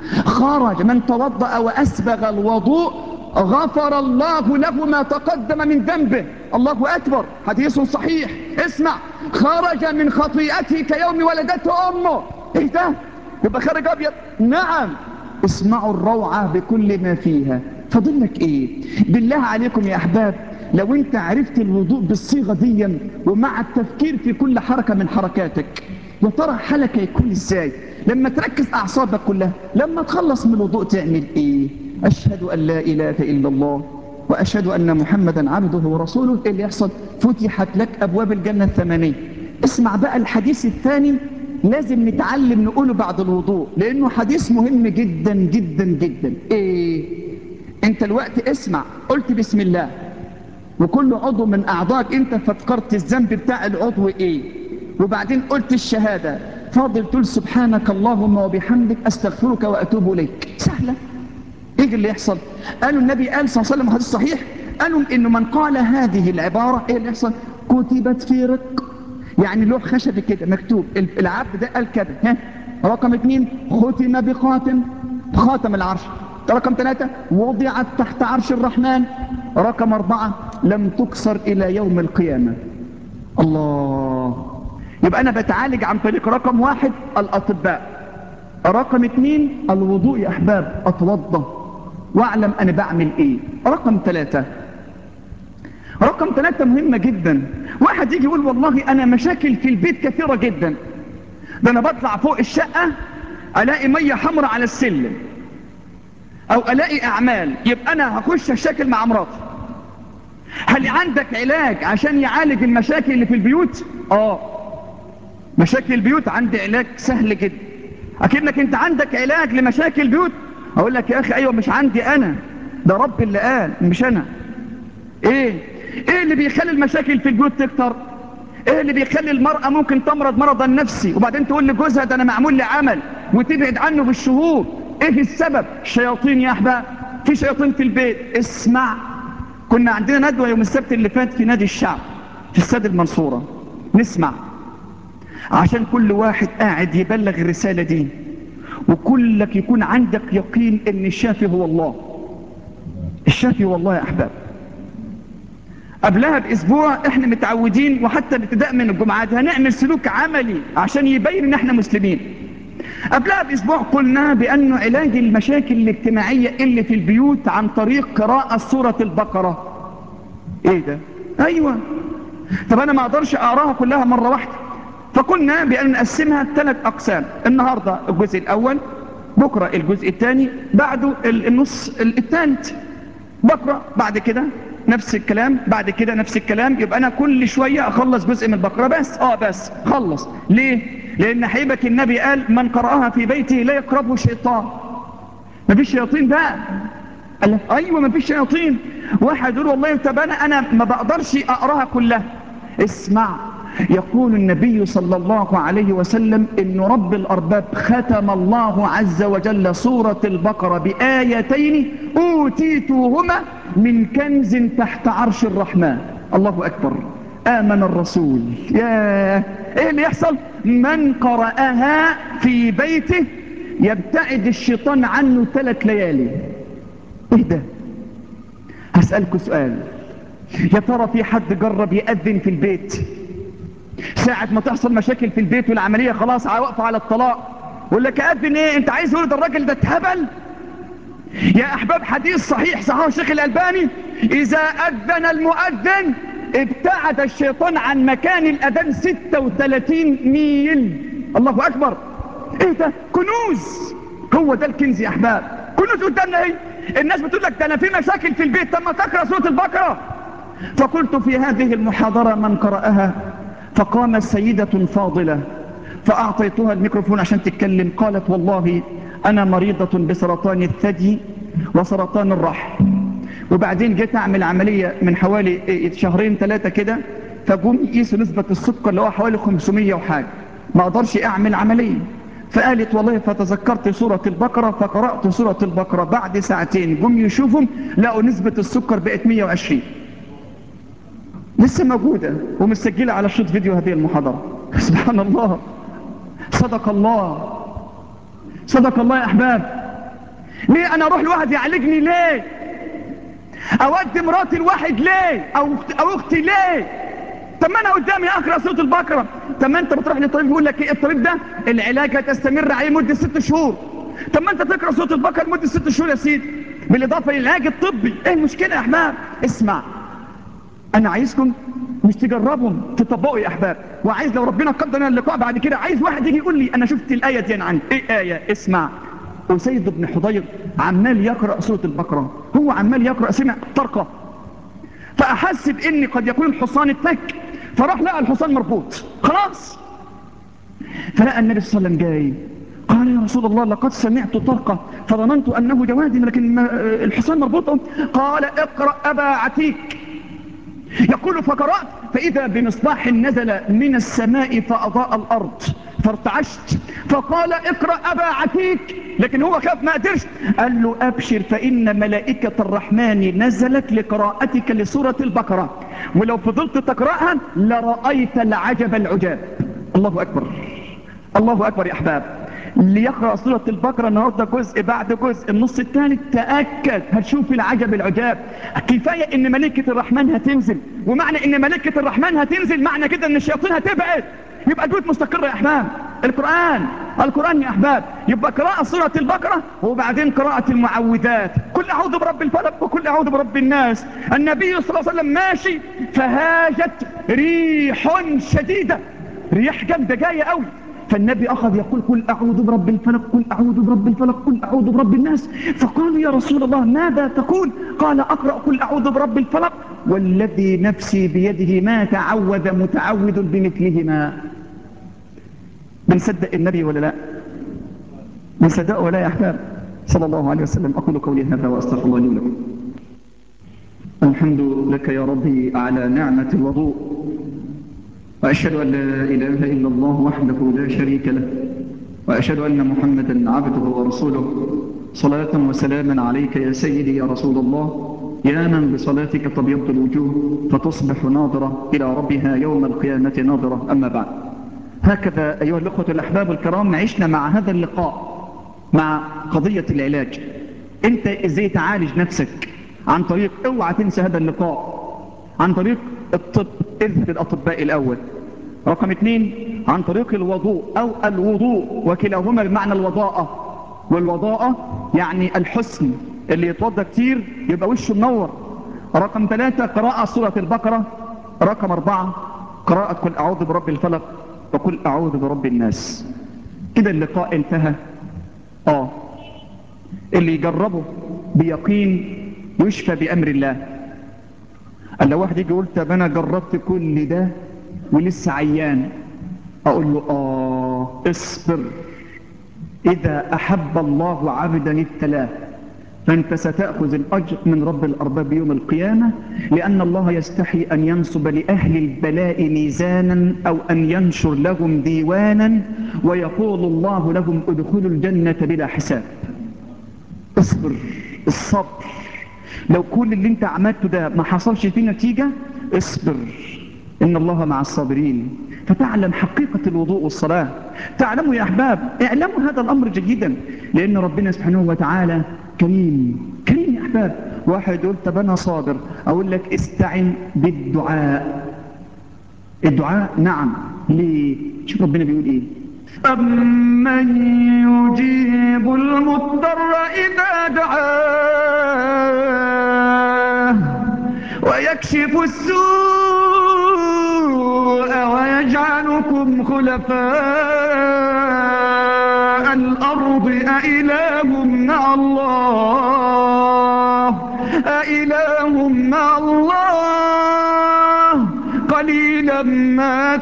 خرج من توضأ وأسبغ الوضوء غفر الله له ما تقدم من ذنبه الله أكبر حديث صحيح اسمع خرج من خطيئته كيوم ولدته أمه ايه ده يبقى خرج أبيض نعم اسمعوا الروعة بكل ما فيها فضلك ايه بالله عليكم يا احباب لو انت عرفت الوضوء بالصيغة دي ومع التفكير في كل حركة من حركاتك يا ترى حالك هيكون ازاي لما تركز اعصابك كلها لما تخلص من الوضوء تعمل ايه اشهد ان لا اله الا الله واشهد ان محمدا عبده ورسوله ايه اللي يحصل فتحت لك ابواب الجنة الثمانية اسمع بقى الحديث الثاني لازم نتعلم نقوله بعد الوضوء لانه حديث مهم جدا جدا جدا ايه انت الوقت اسمع قلت بسم الله وكل عضو من اعضائك انت فكرت الذنب بتاع العضو ايه وبعدين قلت الشهادة فاضل تقول سبحانك اللهم وبحمدك استغفرك واتوب اليك سهلة ايه اللي يحصل قالوا النبي قال صلى الله عليه وسلم حديث صحيح قالوا انه من قال هذه العبارة ايه اللي يحصل كتبت في رق يعني لوح خشبي كده مكتوب العبد ده قال كده ها رقم اثنين ختم بخاتم خاتم العرش رقم ثلاثة وضعت تحت عرش الرحمن رقم أربعة لم تكسر إلى يوم القيامة الله يبقى أنا بتعالج عن طريق رقم واحد الأطباء رقم اثنين الوضوء يا أحباب أتوضى وأعلم أنا بعمل إيه رقم ثلاثة رقم ثلاثة مهمة جدا واحد يجي يقول والله أنا مشاكل في البيت كثيرة جدا ده أنا بطلع فوق الشقة ألاقي مية حمراء على السلم أو ألاقي أعمال يبقى أنا هخش أشاكل مع مراتي هل عندك علاج عشان يعالج المشاكل اللي في البيوت آه مشاكل البيوت عندي علاج سهل جدا أكنك أنت عندك علاج لمشاكل البيوت أقول لك يا أخي أيوة مش عندي أنا ده رب اللي قال مش أنا ايه ايه اللي بيخلي المشاكل في البيوت تكتر ايه اللي بيخلي المرأة ممكن تمرض مرضا نفسي وبعدين تقول لجوزها ده انا معمول لي عمل وتبعد عنه بالشهور ايه السبب شياطين يا احباب في شياطين في البيت اسمع كنا عندنا ندوة يوم السبت اللي فات في نادي الشعب في استاد المنصورة نسمع عشان كل واحد قاعد يبلغ الرسالة دي وكلك يكون عندك يقين ان الشافي هو الله الشافي هو الله يا احباب قبلها باسبوع احنا متعودين وحتى ابتداء من الجمعات هنعمل سلوك عملي عشان يبين ان احنا مسلمين قبلها باسبوع قلنا بانه علاج المشاكل الاجتماعية اللي في البيوت عن طريق قراءة سورة البقرة ايه ده ايوه طب انا ما اقدرش اقراها كلها مرة واحدة فقلنا بان نقسمها ثلاث اقسام النهاردة الجزء الاول بكرة الجزء الثاني بعده النص الثالث بقرأ بعد كده نفس الكلام بعد كده نفس الكلام يبقى انا كل شوية اخلص جزء من البقرة بس اه بس خلص ليه لان حبيبك النبي قال من قرأها في بيته لا يقربه شيطان مفيش شياطين بقى قال لك ايوه مفيش شياطين واحد يقول والله طب انا انا ما بقدرش اقراها كلها اسمع يقول النبي صلى الله عليه وسلم ان رب الارباب ختم الله عز وجل سورة البقرة بآيتين اوتيتوهما من كنز تحت عرش الرحمن الله اكبر امن الرسول يا ايه اللي يحصل من قرأها في بيته يبتعد الشيطان عنه ثلاث ليالي ايه ده هسألكوا سؤال يا ترى في حد جرب يأذن في البيت ساعة ما تحصل مشاكل في البيت والعملية خلاص واقفة على الطلاق يقول لك أذن ايه انت عايز ولد الراجل ده اتهبل يا احباب حديث صحيح صحيح الشيخ الألباني اذا أذن المؤذن ابتعد الشيطان عن مكان الأذان 36 ميل الله أكبر ايه ده كنوز هو ده الكنز يا احباب كنوز قدامنا ايه الناس بتقول لك ده انا في مشاكل في البيت طب ما تقرا سوره البقره فقلت في هذه المحاضره من قراها فقامت سيده فاضله فاعطيتها الميكروفون عشان تتكلم قالت والله انا مريضه بسرطان الثدي وسرطان الرحم وبعدين جيت اعمل عمليه من حوالي شهرين ثلاثه كده فجم يقيسوا نسبه السكر اللي هو حوالي 500 وحاجه ما اقدرش اعمل عمليه فقالت والله فتذكرت سورة البقرة فقرأت سورة البقرة بعد ساعتين جم يشوفهم لقوا نسبة السكر بقت 120 لسه موجودة ومسجلة على شوط فيديو هذه المحاضرة سبحان الله صدق الله صدق الله يا أحباب ليه أنا أروح لواحد يعالجني ليه أودي مراتي الواحد ليه أو, أو أختي ليه طب ما انا قدامي اقرا سوره البقره طب ما انت بتروح للطبيب يقول لك ايه الطبيب ده العلاج هتستمر عليه مده ست شهور طب ما انت تقرا سوره البقره لمده ست شهور يا سيدي بالاضافه للعلاج الطبي ايه المشكله يا احباب اسمع انا عايزكم مش تجربهم تطبقوا يا احباب وعايز لو ربنا قدر لنا اللقاء بعد كده عايز واحد يجي يقول لي انا شفت الايه دي انا عندي ايه ايه اسمع وسيد بن حضير عمال يقرا سوره البقره هو عمال يقرا سمع طرقه فأحس بإن قد يكون الحصان اتك فراح لقى الحصان مربوط خلاص فلقى النبي صلى الله عليه وسلم جاي قال يا رسول الله لقد سمعت طرقة فظننت أنه جوادي لكن الحصان مربوط قال اقرأ أبا عتيك يقول فقرأت فإذا بمصباح نزل من السماء فأضاء الأرض فارتعشت فقال اقرأ أبا عتيك لكن هو خاف ما قدرش قال له أبشر فإن ملائكة الرحمن نزلت لقراءتك لسورة البقرة ولو فضلت تقرأها لرأيت العجب العجاب الله أكبر الله أكبر يا أحباب اللي يقرأ سورة البقرة النهاردة جزء بعد جزء النص الثالث تأكد هتشوف العجب العجاب كفاية ان ملكة الرحمن هتنزل ومعنى ان ملكة الرحمن هتنزل معنى كده ان الشياطين هتبعد يبقى البيوت مستقرة يا احباب القرآن القرآن يا احباب يبقى قراءة سورة البقرة وبعدين قراءة المعوذات كل اعوذ برب الفلق وكل اعوذ برب الناس النبي صلى الله عليه وسلم ماشي فهاجت ريح شديدة ريح جامدة جاية قوي فالنبي أخذ يقول قل أعوذ برب الفلق قل أعوذ برب الفلق قل أعوذ برب الناس فقالوا يا رسول الله ماذا تقول قال أقرأ قل أعوذ برب الفلق والذي نفسي بيده ما تعوذ متعوذ بمثلهما بنصدق النبي ولا لا بنصدقه ولا يا أحباب صلى الله عليه وسلم أقول قولي هذا وأستغفر الله لي ولكم الحمد لك يا ربي على نعمة الوضوء وأشهد أن لا إله إلا الله وحده لا شريك له وأشهد أن محمدا عبده ورسوله صلاة وسلاما عليك يا سيدي يا رسول الله يا من بصلاتك تبيض الوجوه فتصبح ناظرة إلى ربها يوم القيامة ناظرة أما بعد هكذا أيها الأخوة الأحباب الكرام عشنا مع هذا اللقاء مع قضية العلاج انت ازاي تعالج نفسك عن طريق اوعى تنسى هذا اللقاء عن طريق الطب اذهب الاطباء الاول رقم اثنين عن طريق الوضوء او الوضوء وكلاهما بمعنى الوضاءة والوضاءة يعني الحسن اللي يتوضى كتير يبقى وشه منور رقم ثلاثة قراءة سورة البقرة رقم أربعة قراءة قل أعوذ برب الفلق وقل أعوذ برب الناس كده اللقاء انتهى آه اللي يجربه بيقين يشفى بأمر الله قال لو واحد يجي يقول طب أنا جربت كل ده ولسه عيان أقول له آه اصبر إذا أحب الله عبدا ابتلاه فأنت ستأخذ الأجر من رب الأرباب يوم القيامة لأن الله يستحي أن ينصب لأهل البلاء ميزانا أو أن ينشر لهم ديوانا ويقول الله لهم ادخلوا الجنة بلا حساب اصبر الصبر لو كل اللي انت عملته ده ما حصلش فيه نتيجة اصبر إن الله مع الصابرين فتعلم حقيقة الوضوء والصلاة تعلموا يا أحباب اعلموا هذا الأمر جيدا لأن ربنا سبحانه وتعالى كريم كريم يا أحباب واحد يقول طب أنا صابر أقول لك استعن بالدعاء الدعاء نعم ليه شوف ربنا بيقول إيه أمن يجيب المضطر إذا دعاه ويكشف السوء ويجعلكم خلفاء الأرض أإله مع الله أإله مع الله قليلا ما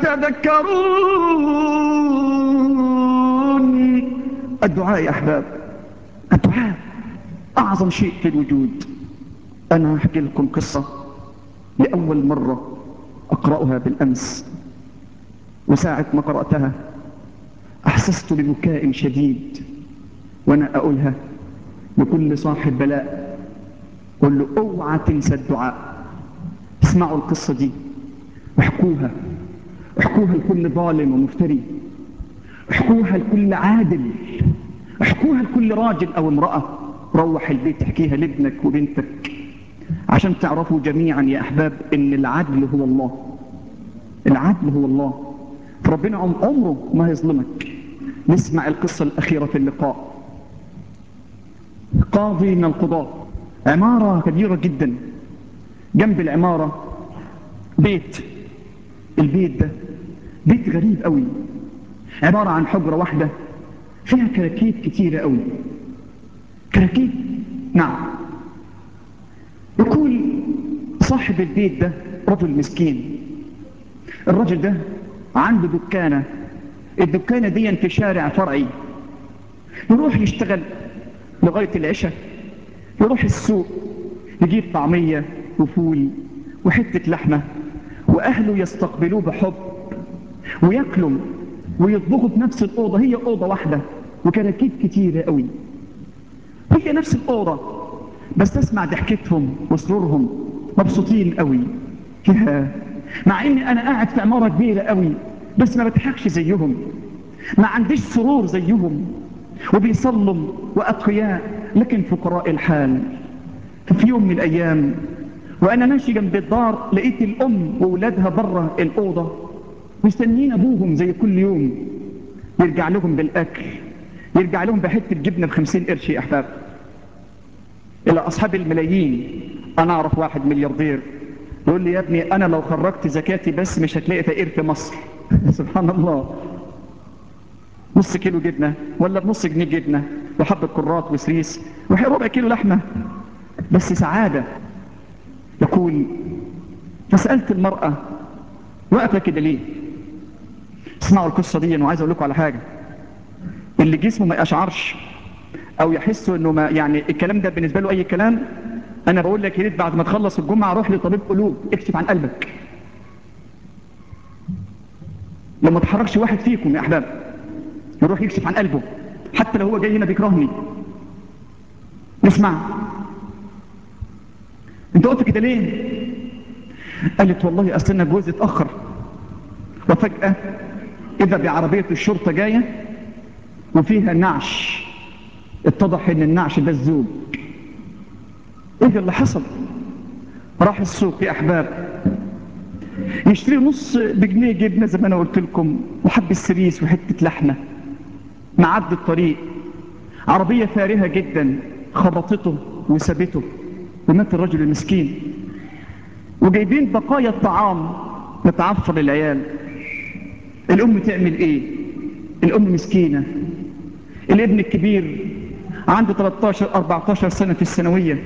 تذكرون الدعاء يا أحباب الدعاء أعظم شيء في الوجود أنا أحكي لكم قصة لأول مرة أقرأها بالأمس وساعة ما قرأتها أحسست ببكاء شديد وأنا أقولها لكل صاحب بلاء قل له اوعى تنسى الدعاء اسمعوا القصة دي واحكوها احكوها لكل ظالم ومفتري احكوها لكل عادل احكوها لكل راجل او امرأة روح البيت احكيها لابنك وبنتك عشان تعرفوا جميعا يا احباب ان العدل هو الله العدل هو الله فربنا عمره ما هيظلمك نسمع القصة الاخيرة في اللقاء قاضي من القضاة عمارة كبيرة جدا جنب العمارة بيت البيت ده بيت غريب قوي عبارة عن حجرة واحدة فيها كراكيب كتيرة قوي كراكيب نعم يقول صاحب البيت ده رجل مسكين الرجل ده عنده دكانة الدكانة دي في شارع فرعي يروح يشتغل لغاية العشاء يروح السوق يجيب طعمية وفول وحتة لحمة وأهله يستقبلوه بحب ويأكلوا ويطبخوا في نفس الأوضة هي أوضة واحدة وكراكيب كتيرة قوي هي نفس الأوضة بس تسمع ضحكتهم وسرورهم مبسوطين قوي يا مع اني انا قاعد في عمارة كبيرة قوي بس ما بضحكش زيهم ما عنديش سرور زيهم وبيصلوا وأتقياء لكن فقراء الحال ففي يوم من الأيام وأنا ماشي جنب الدار لقيت الأم وولادها بره الأوضة مستنيين أبوهم زي كل يوم يرجع لهم بالأكل يرجع لهم بحتة جبنة بخمسين قرش يا أحباب إلى أصحاب الملايين أنا أعرف واحد ملياردير يقول لي يا ابني أنا لو خرجت زكاتي بس مش هتلاقي فقير في مصر سبحان الله نص كيلو جبنة ولا بنص جنيه جبنة وحبة كرات وسريس وربع كيلو لحمة بس سعادة يقول فسألت المرأة واقفة كده ليه اسمعوا القصة دي وعايز اقول لكم على حاجة اللي جسمه ما يشعرش او يحسوا انه ما يعني الكلام ده بالنسبة له اي كلام انا بقول لك يا ريت بعد ما تخلص الجمعة روح لطبيب قلوب اكشف عن قلبك لما تحركش واحد فيكم يا احباب يروح يكشف عن قلبه حتى لو هو جاي هنا بيكرهني نسمع انت قلت كده ليه قالت والله اصل انا جوزي اتاخر وفجاه اذا بعربيه الشرطه جايه وفيها نعش اتضح ان النعش ده الزوج ايه اللي حصل راح السوق يا احباب يشتري نص بجنيه جبنه زي ما انا قلت لكم وحب السريس وحته لحمه معدي الطريق عربيه فارهه جدا خبطته وسابته ومات الرجل المسكين وجايبين بقايا الطعام متعفر للعيال الام تعمل ايه الام مسكينه الابن الكبير عنده 13 14 سنه في الثانويه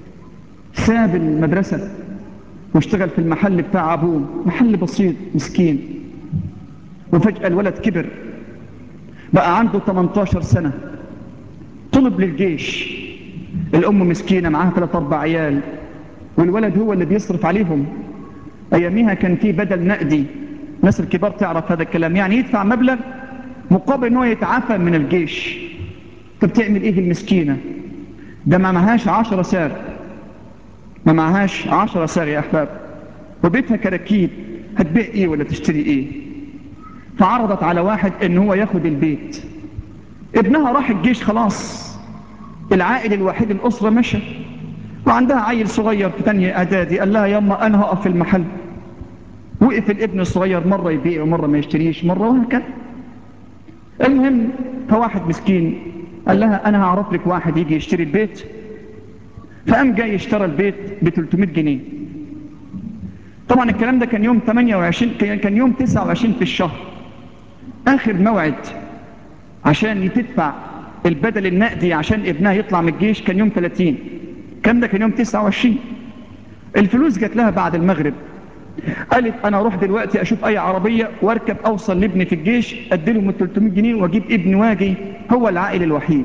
ساب المدرسه واشتغل في المحل بتاع ابوه محل بسيط مسكين وفجاه الولد كبر بقى عنده 18 سنه طلب للجيش الام مسكينه معاها ثلاث اربع عيال والولد هو اللي بيصرف عليهم اياميها كان في بدل نقدي الناس الكبار تعرف هذا الكلام يعني يدفع مبلغ مقابل ان هو يتعافى من الجيش طب تعمل ايه المسكينه ده ما معهاش عشرة سار ما معهاش عشرة سار يا احباب وبيتها كراكيب هتبيع ايه ولا تشتري ايه فعرضت على واحد ان هو ياخد البيت ابنها راح الجيش خلاص العائل الوحيد الاسره مشى وعندها عيل صغير في تانية اعدادي قال لها يما انا هقف في المحل وقف الابن الصغير مرة يبيع ومرة ما يشتريش مرة وهكذا المهم فواحد مسكين قال لها انا هعرف لك واحد يجي يشتري البيت فقام جاي اشترى البيت ب 300 جنيه طبعا الكلام ده كان يوم 28 كان يوم 29 في الشهر اخر موعد عشان تدفع البدل النقدي عشان ابنها يطلع من الجيش كان يوم 30 الكلام ده كان يوم 29 الفلوس جات لها بعد المغرب قالت انا اروح دلوقتي اشوف اي عربية واركب اوصل لابني في الجيش اديله من 300 جنيه واجيب ابن واجي هو العائل الوحيد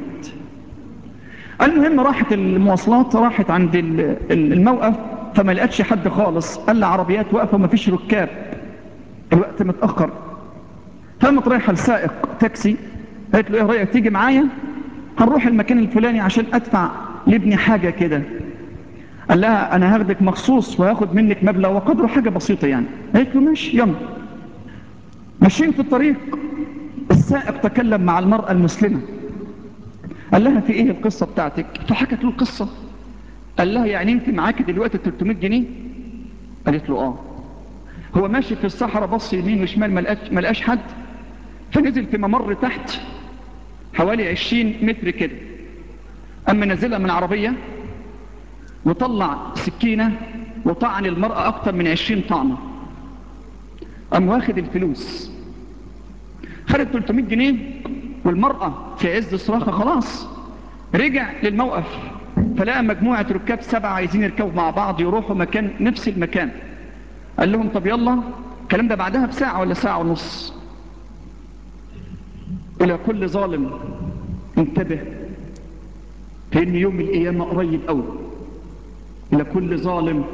المهم راحت المواصلات راحت عند الموقف فما لقتش حد خالص قال لي عربيات واقفه وما فيش ركاب الوقت متاخر فقامت رايحه لسائق تاكسي قالت له ايه رايك تيجي معايا هنروح المكان الفلاني عشان ادفع لابني حاجه كده قال لها انا هاخدك مخصوص وهاخد منك مبلغ وقدره حاجه بسيطه يعني قالت له ماشي يلا ماشيين في الطريق السائق تكلم مع المراه المسلمه قال لها في ايه القصه بتاعتك فحكت له القصه قال لها يعني انت معاكي دلوقتي 300 جنيه قالت له اه هو ماشي في الصحراء بص يمين وشمال ما لقاش حد فنزل في ممر تحت حوالي 20 متر كده اما نزلها من عربيه وطلع سكينة وطعن المرأة أكتر من عشرين طعنة قام واخد الفلوس خدت 300 جنيه والمرأة في عز صراخة خلاص رجع للموقف فلقى مجموعة ركاب سبعة عايزين يركبوا مع بعض يروحوا مكان نفس المكان قال لهم طب يلا الكلام ده بعدها بساعة ولا ساعة ونص إلى كل ظالم انتبه فإن يوم القيامة قريب قوي إلى كل ظالم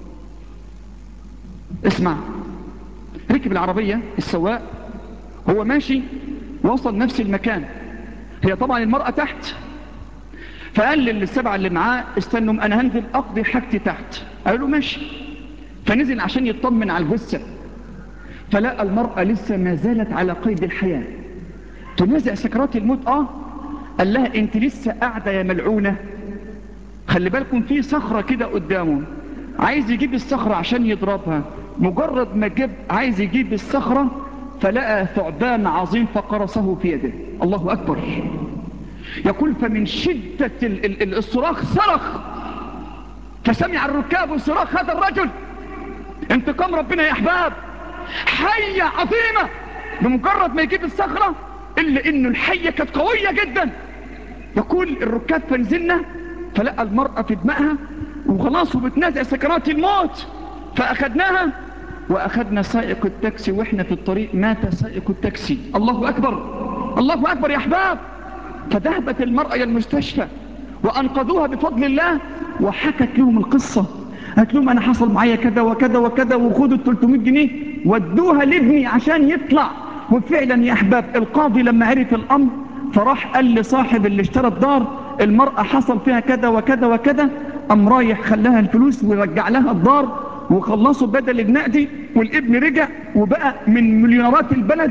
اسمع ركب العربية السواق هو ماشي وصل نفس المكان هي طبعا المرأة تحت فقال للسبعة اللي معاه استنوا أنا هنزل أقضي حاجتي تحت قالوا له ماشي فنزل عشان يطمن على الجثة فلقى المرأة لسه ما زالت على قيد الحياة تنازع سكرات الموت اه قال لها انت لسه قاعدة يا ملعونة خلي بالكم في صخرة كده قدامه عايز يجيب الصخرة عشان يضربها مجرد ما جاب عايز يجيب الصخرة فلقى ثعبان عظيم فقرصه في يده الله أكبر يقول فمن شدة ال ال ال الصراخ صرخ فسمع الركاب صراخ هذا الرجل انتقام ربنا يا احباب حية عظيمة بمجرد ما يجيب الصخرة الا انه الحية كانت قوية جدا يقول الركاب فنزلنا فلقى المرأة في دمائها وخلاص وبتنازع سكرات الموت فأخذناها وأخذنا سائق التاكسي وإحنا في الطريق مات سائق التاكسي الله أكبر الله أكبر يا أحباب فذهبت المرأة إلى المستشفى وأنقذوها بفضل الله وحكت لهم القصة قالت لهم أنا حصل معايا كذا وكذا وكذا وخدوا ال 300 جنيه ودوها لابني عشان يطلع وفعلا يا أحباب القاضي لما عرف الأمر فراح قال لصاحب اللي اشترى الدار المرأة حصل فيها كذا وكذا وكذا قام رايح خلاها الفلوس ورجع لها الدار وخلصوا بدل النقدي والابن رجع وبقى من مليونيرات البلد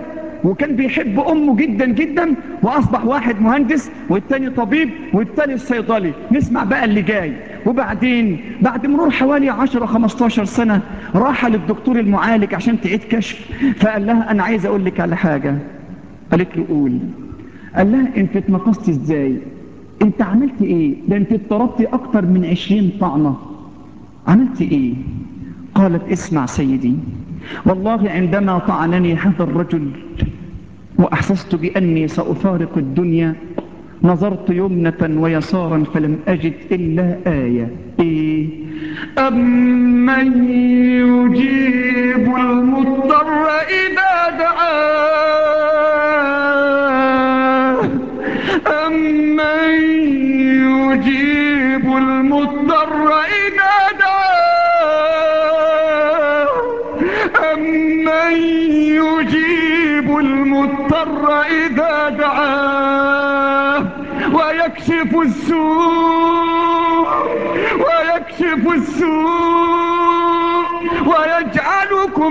وكان بيحب امه جدا جدا واصبح واحد مهندس والتاني طبيب والتاني صيدلي نسمع بقى اللي جاي وبعدين بعد مرور حوالي 10 15 سنة راح للدكتور المعالج عشان تعيد كشف فقال لها انا عايز اقول لك على حاجة قالت له قول قال لها انت اتنقصتي ازاي انت عملت ايه ده انت اتطردتي اكتر من 20 طعنة عملت ايه قالت اسمع سيدي والله عندما طعنني هذا الرجل وأحسست بأني سأفارق الدنيا نظرت يمنة ويسارا فلم أجد إلا آية إيه أمن يجيب المضطر إذا دعاه أمن يجيب المضطر إذا دعاه أمن يجيب المضطر إذا دعاه ويكشف السوء ويكشف السوء ويجعلكم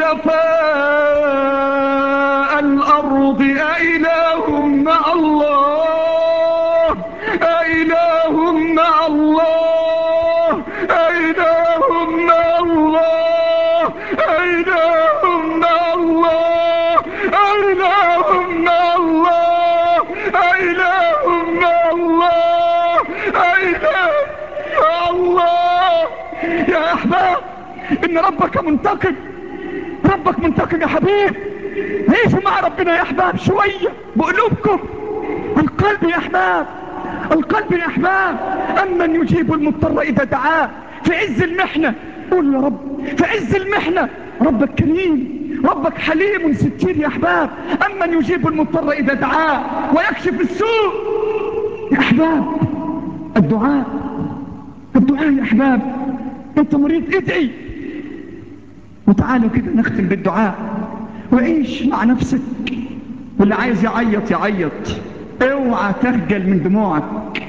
خلفاء الأرض أإله مع الله أإله مع الله أإله مع الله أإله مع الله أإله مع الله أإله مع الله أإله مع الله يا أحباب إن ربك منتقم ربك منتقم يا حبيب عيشوا مع ربنا يا أحباب شوية بقلوبكم القلب يا أحباب القلب يا أحباب أمن يجيب المضطر إذا دعاه في عز المحنة قول يا رب في عز المحنة ربك كريم ربك حليم ستير يا أحباب أمن يجيب المضطر إذا دعاه ويكشف السوء يا أحباب الدعاء الدعاء يا أحباب أنت مريض ادعي وتعالوا كده نختم بالدعاء وعيش مع نفسك واللي عايز يعيط يعيط اوعى تخجل من دموعك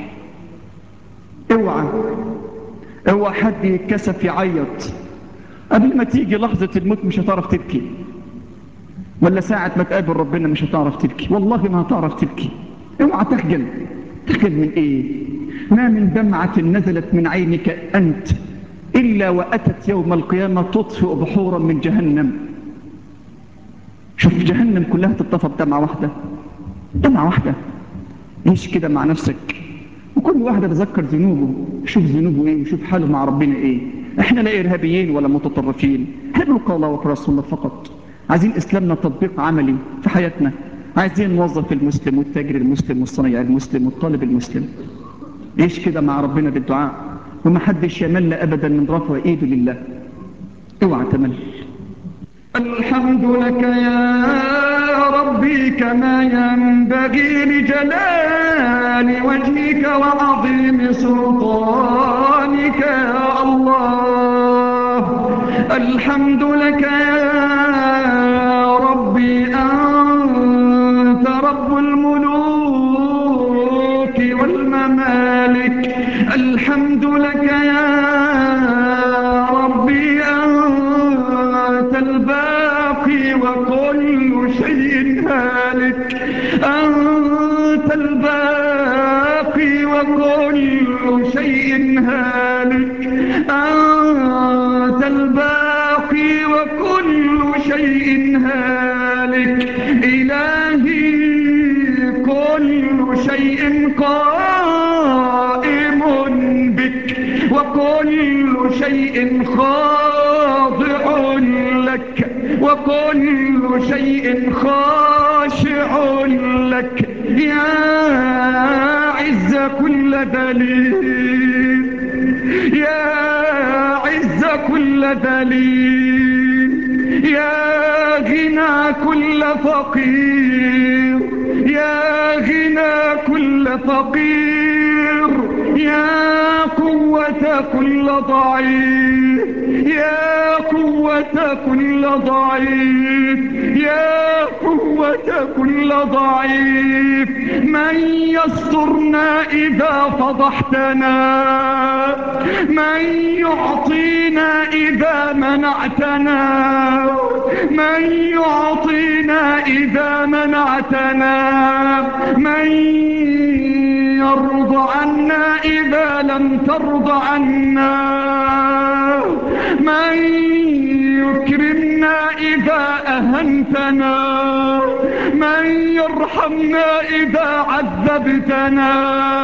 اوعى اوعى حد يتكسف يعيط قبل ما تيجي لحظة الموت مش هتعرف تبكي ولا ساعة ما تقابل ربنا مش هتعرف تبكي والله ما هتعرف تبكي اوعى تخجل تخجل من ايه ما من دمعة نزلت من عينك انت الا واتت يوم القيامة تطفئ بحورا من جهنم شوف جهنم كلها تطفى بدمعة واحدة دمعة واحدة عيش كده مع نفسك وكل واحد يتذكر ذنوبه شوف ذنوبه ايه وشوف حاله مع ربنا ايه احنا لا ارهابيين ولا متطرفين احنا بنقول الله ورسول الله فقط عايزين اسلامنا تطبيق عملي في حياتنا عايزين نوظف المسلم والتاجر المسلم والصنيع المسلم والطالب المسلم عيش كده مع ربنا بالدعاء ومحدش يمل ابدا من رفع ايده لله اوعى تمل الحمد لك يا ربي كما ينبغي لجلال وجهك وعظيم سلطانك يا الله الحمد لك يا ربي أنت رب الملوك والممالك الحمد لك يا ربي أنت الباقي وكل شيء هالك أنت الباقي وكل شيء هالك أنت الباقي وكل شيء هالك إلهي كل شيء قائم بك وكل شيء خاضع لك وكل شيء خاشع لك يا عز كل دليل يا عز كل دليل يا غنى كل فقير يا غنى كل فقير يا قوة قوة كل ضعيف يا قوة كل ضعيف يا قوة كل ضعيف من يسترنا إذا فضحتنا من يعطينا إذا منعتنا من يعطينا إذا منعتنا من يرضى عنا إذا لم ترضى عنا من يكرمنا إذا أهنتنا من يرحمنا إذا عذبتنا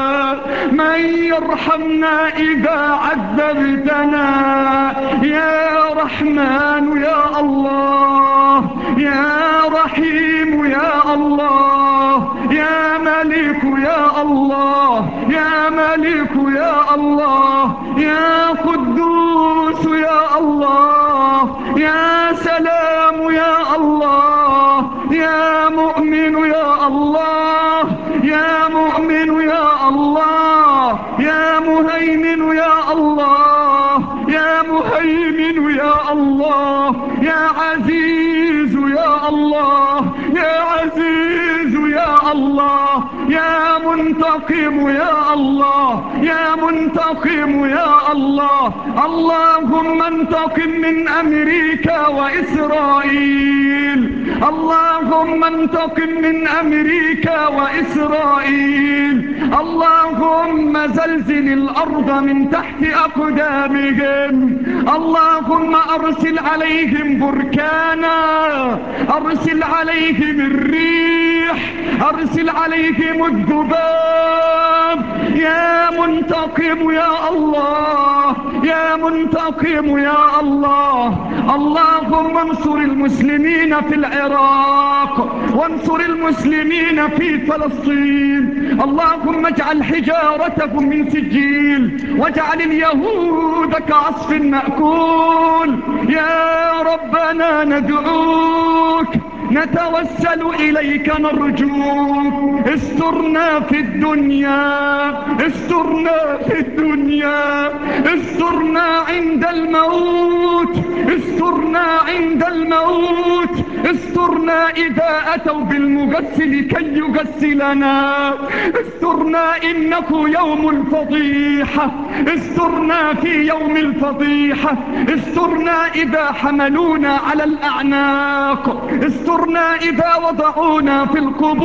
من يرحمنا إذا عذبتنا يا رحمن يا الله يا رحيم يا الله يا ملك يا الله يا ملك يا الله يا قدوس يا الله يا سلام يا الله يا مؤمن يا الله يا مؤمن يا الله يا مهيمن يا الله يا مهيمن يا الله يا عزيز يا الله يا عزيز يا الله يا منتقم يا الله يا منتقم يا الله اللهم انتقم من أمريكا وإسرائيل اللهم انتقم من أمريكا وإسرائيل اللهم زلزل الأرض من تحت أقدامهم اللهم أرسل عليهم بركانا أرسل عليهم الريح أرسل عليهم الذباب يا منتقم يا الله يا منتقم يا الله اللهم انصر المسلمين في العراق وانصر المسلمين في فلسطين اللهم اجعل حجارتهم من سجيل واجعل اليهود كعصف مأكول يا ربنا ندعوك نتوسل إليك نرجوك استرنا في الدنيا استرنا في الدنيا استرنا عند الموت استرنا عند الموت استرنا إذا أتوا بالمغسل كي يغسلنا استرنا إنه يوم الفضيحة استرنا في يوم الفضيحة استرنا إذا حملونا على الأعناق استرنا إذا وضعونا في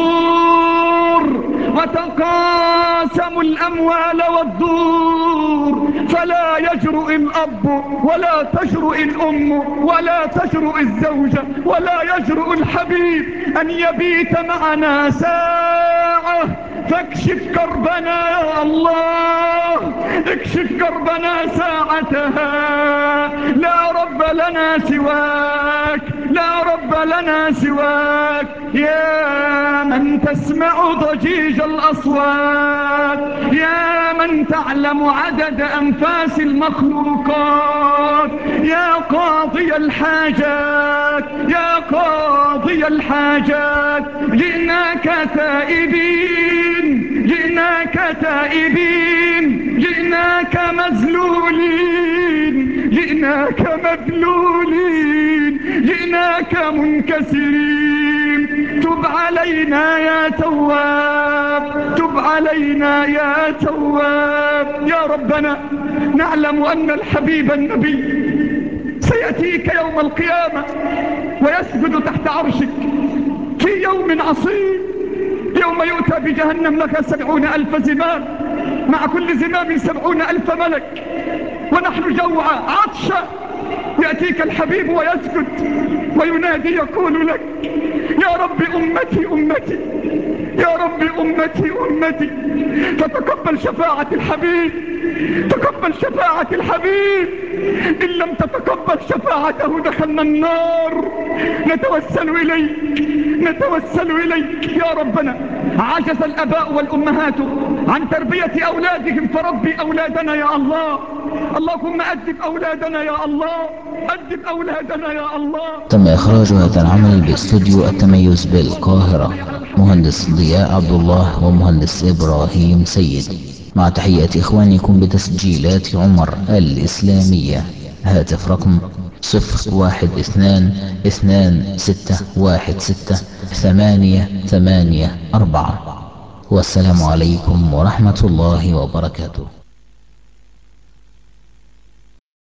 القبور وتقاسموا الأموال والدور فلا يجرؤ الأب ولا تجرؤ الأم ولا تجرؤ الزوجة ولا يجرؤ الحبيب أن يبيت معنا ساعة فاكشف كربنا يا الله اكشف كربنا ساعتها لا رب لنا سواك لا رب لنا سواك يا من تسمع ضجيج الأصوات يا من تعلم عدد أنفاس المخلوقات يا قاضي الحاجات يا قاضي الحاجات جئناك تائبين جئناك تائبين جئناك مذلولين جئناك مذلولين جئناك منكسرين تب علينا يا تواب تب علينا يا تواب يا ربنا نعلم أن الحبيب النبي سيأتيك يوم القيامة ويسجد تحت عرشك في يوم عصيب يوم يؤتى بجهنم لك سبعون ألف زمام مع كل زمام سبعون ألف ملك ونحن جوعى عطشا يأتيك الحبيب ويسجد وينادي يقول لك يا رب أمتي أمتي يا رب أمتي أمتي فتقبل شفاعة الحبيب تقبل شفاعة الحبيب إن لم تتقبل شفاعته دخلنا النار نتوسل إليك نتوسل إليك يا ربنا عجز الأباء والأمهات عن تربية أولادهم فربي أولادنا يا الله اللهم أدب أولادنا يا الله أدب أولادنا يا الله تم إخراج هذا العمل باستوديو التميز بالقاهرة مهندس ضياء عبد الله ومهندس إبراهيم سيد مع تحيات إخوانكم بتسجيلات عمر الإسلامية هاتف رقم صفر واحد اثنان اثنان ستة واحد ستة ثمانية ثمانية أربعة والسلام عليكم ورحمة الله وبركاته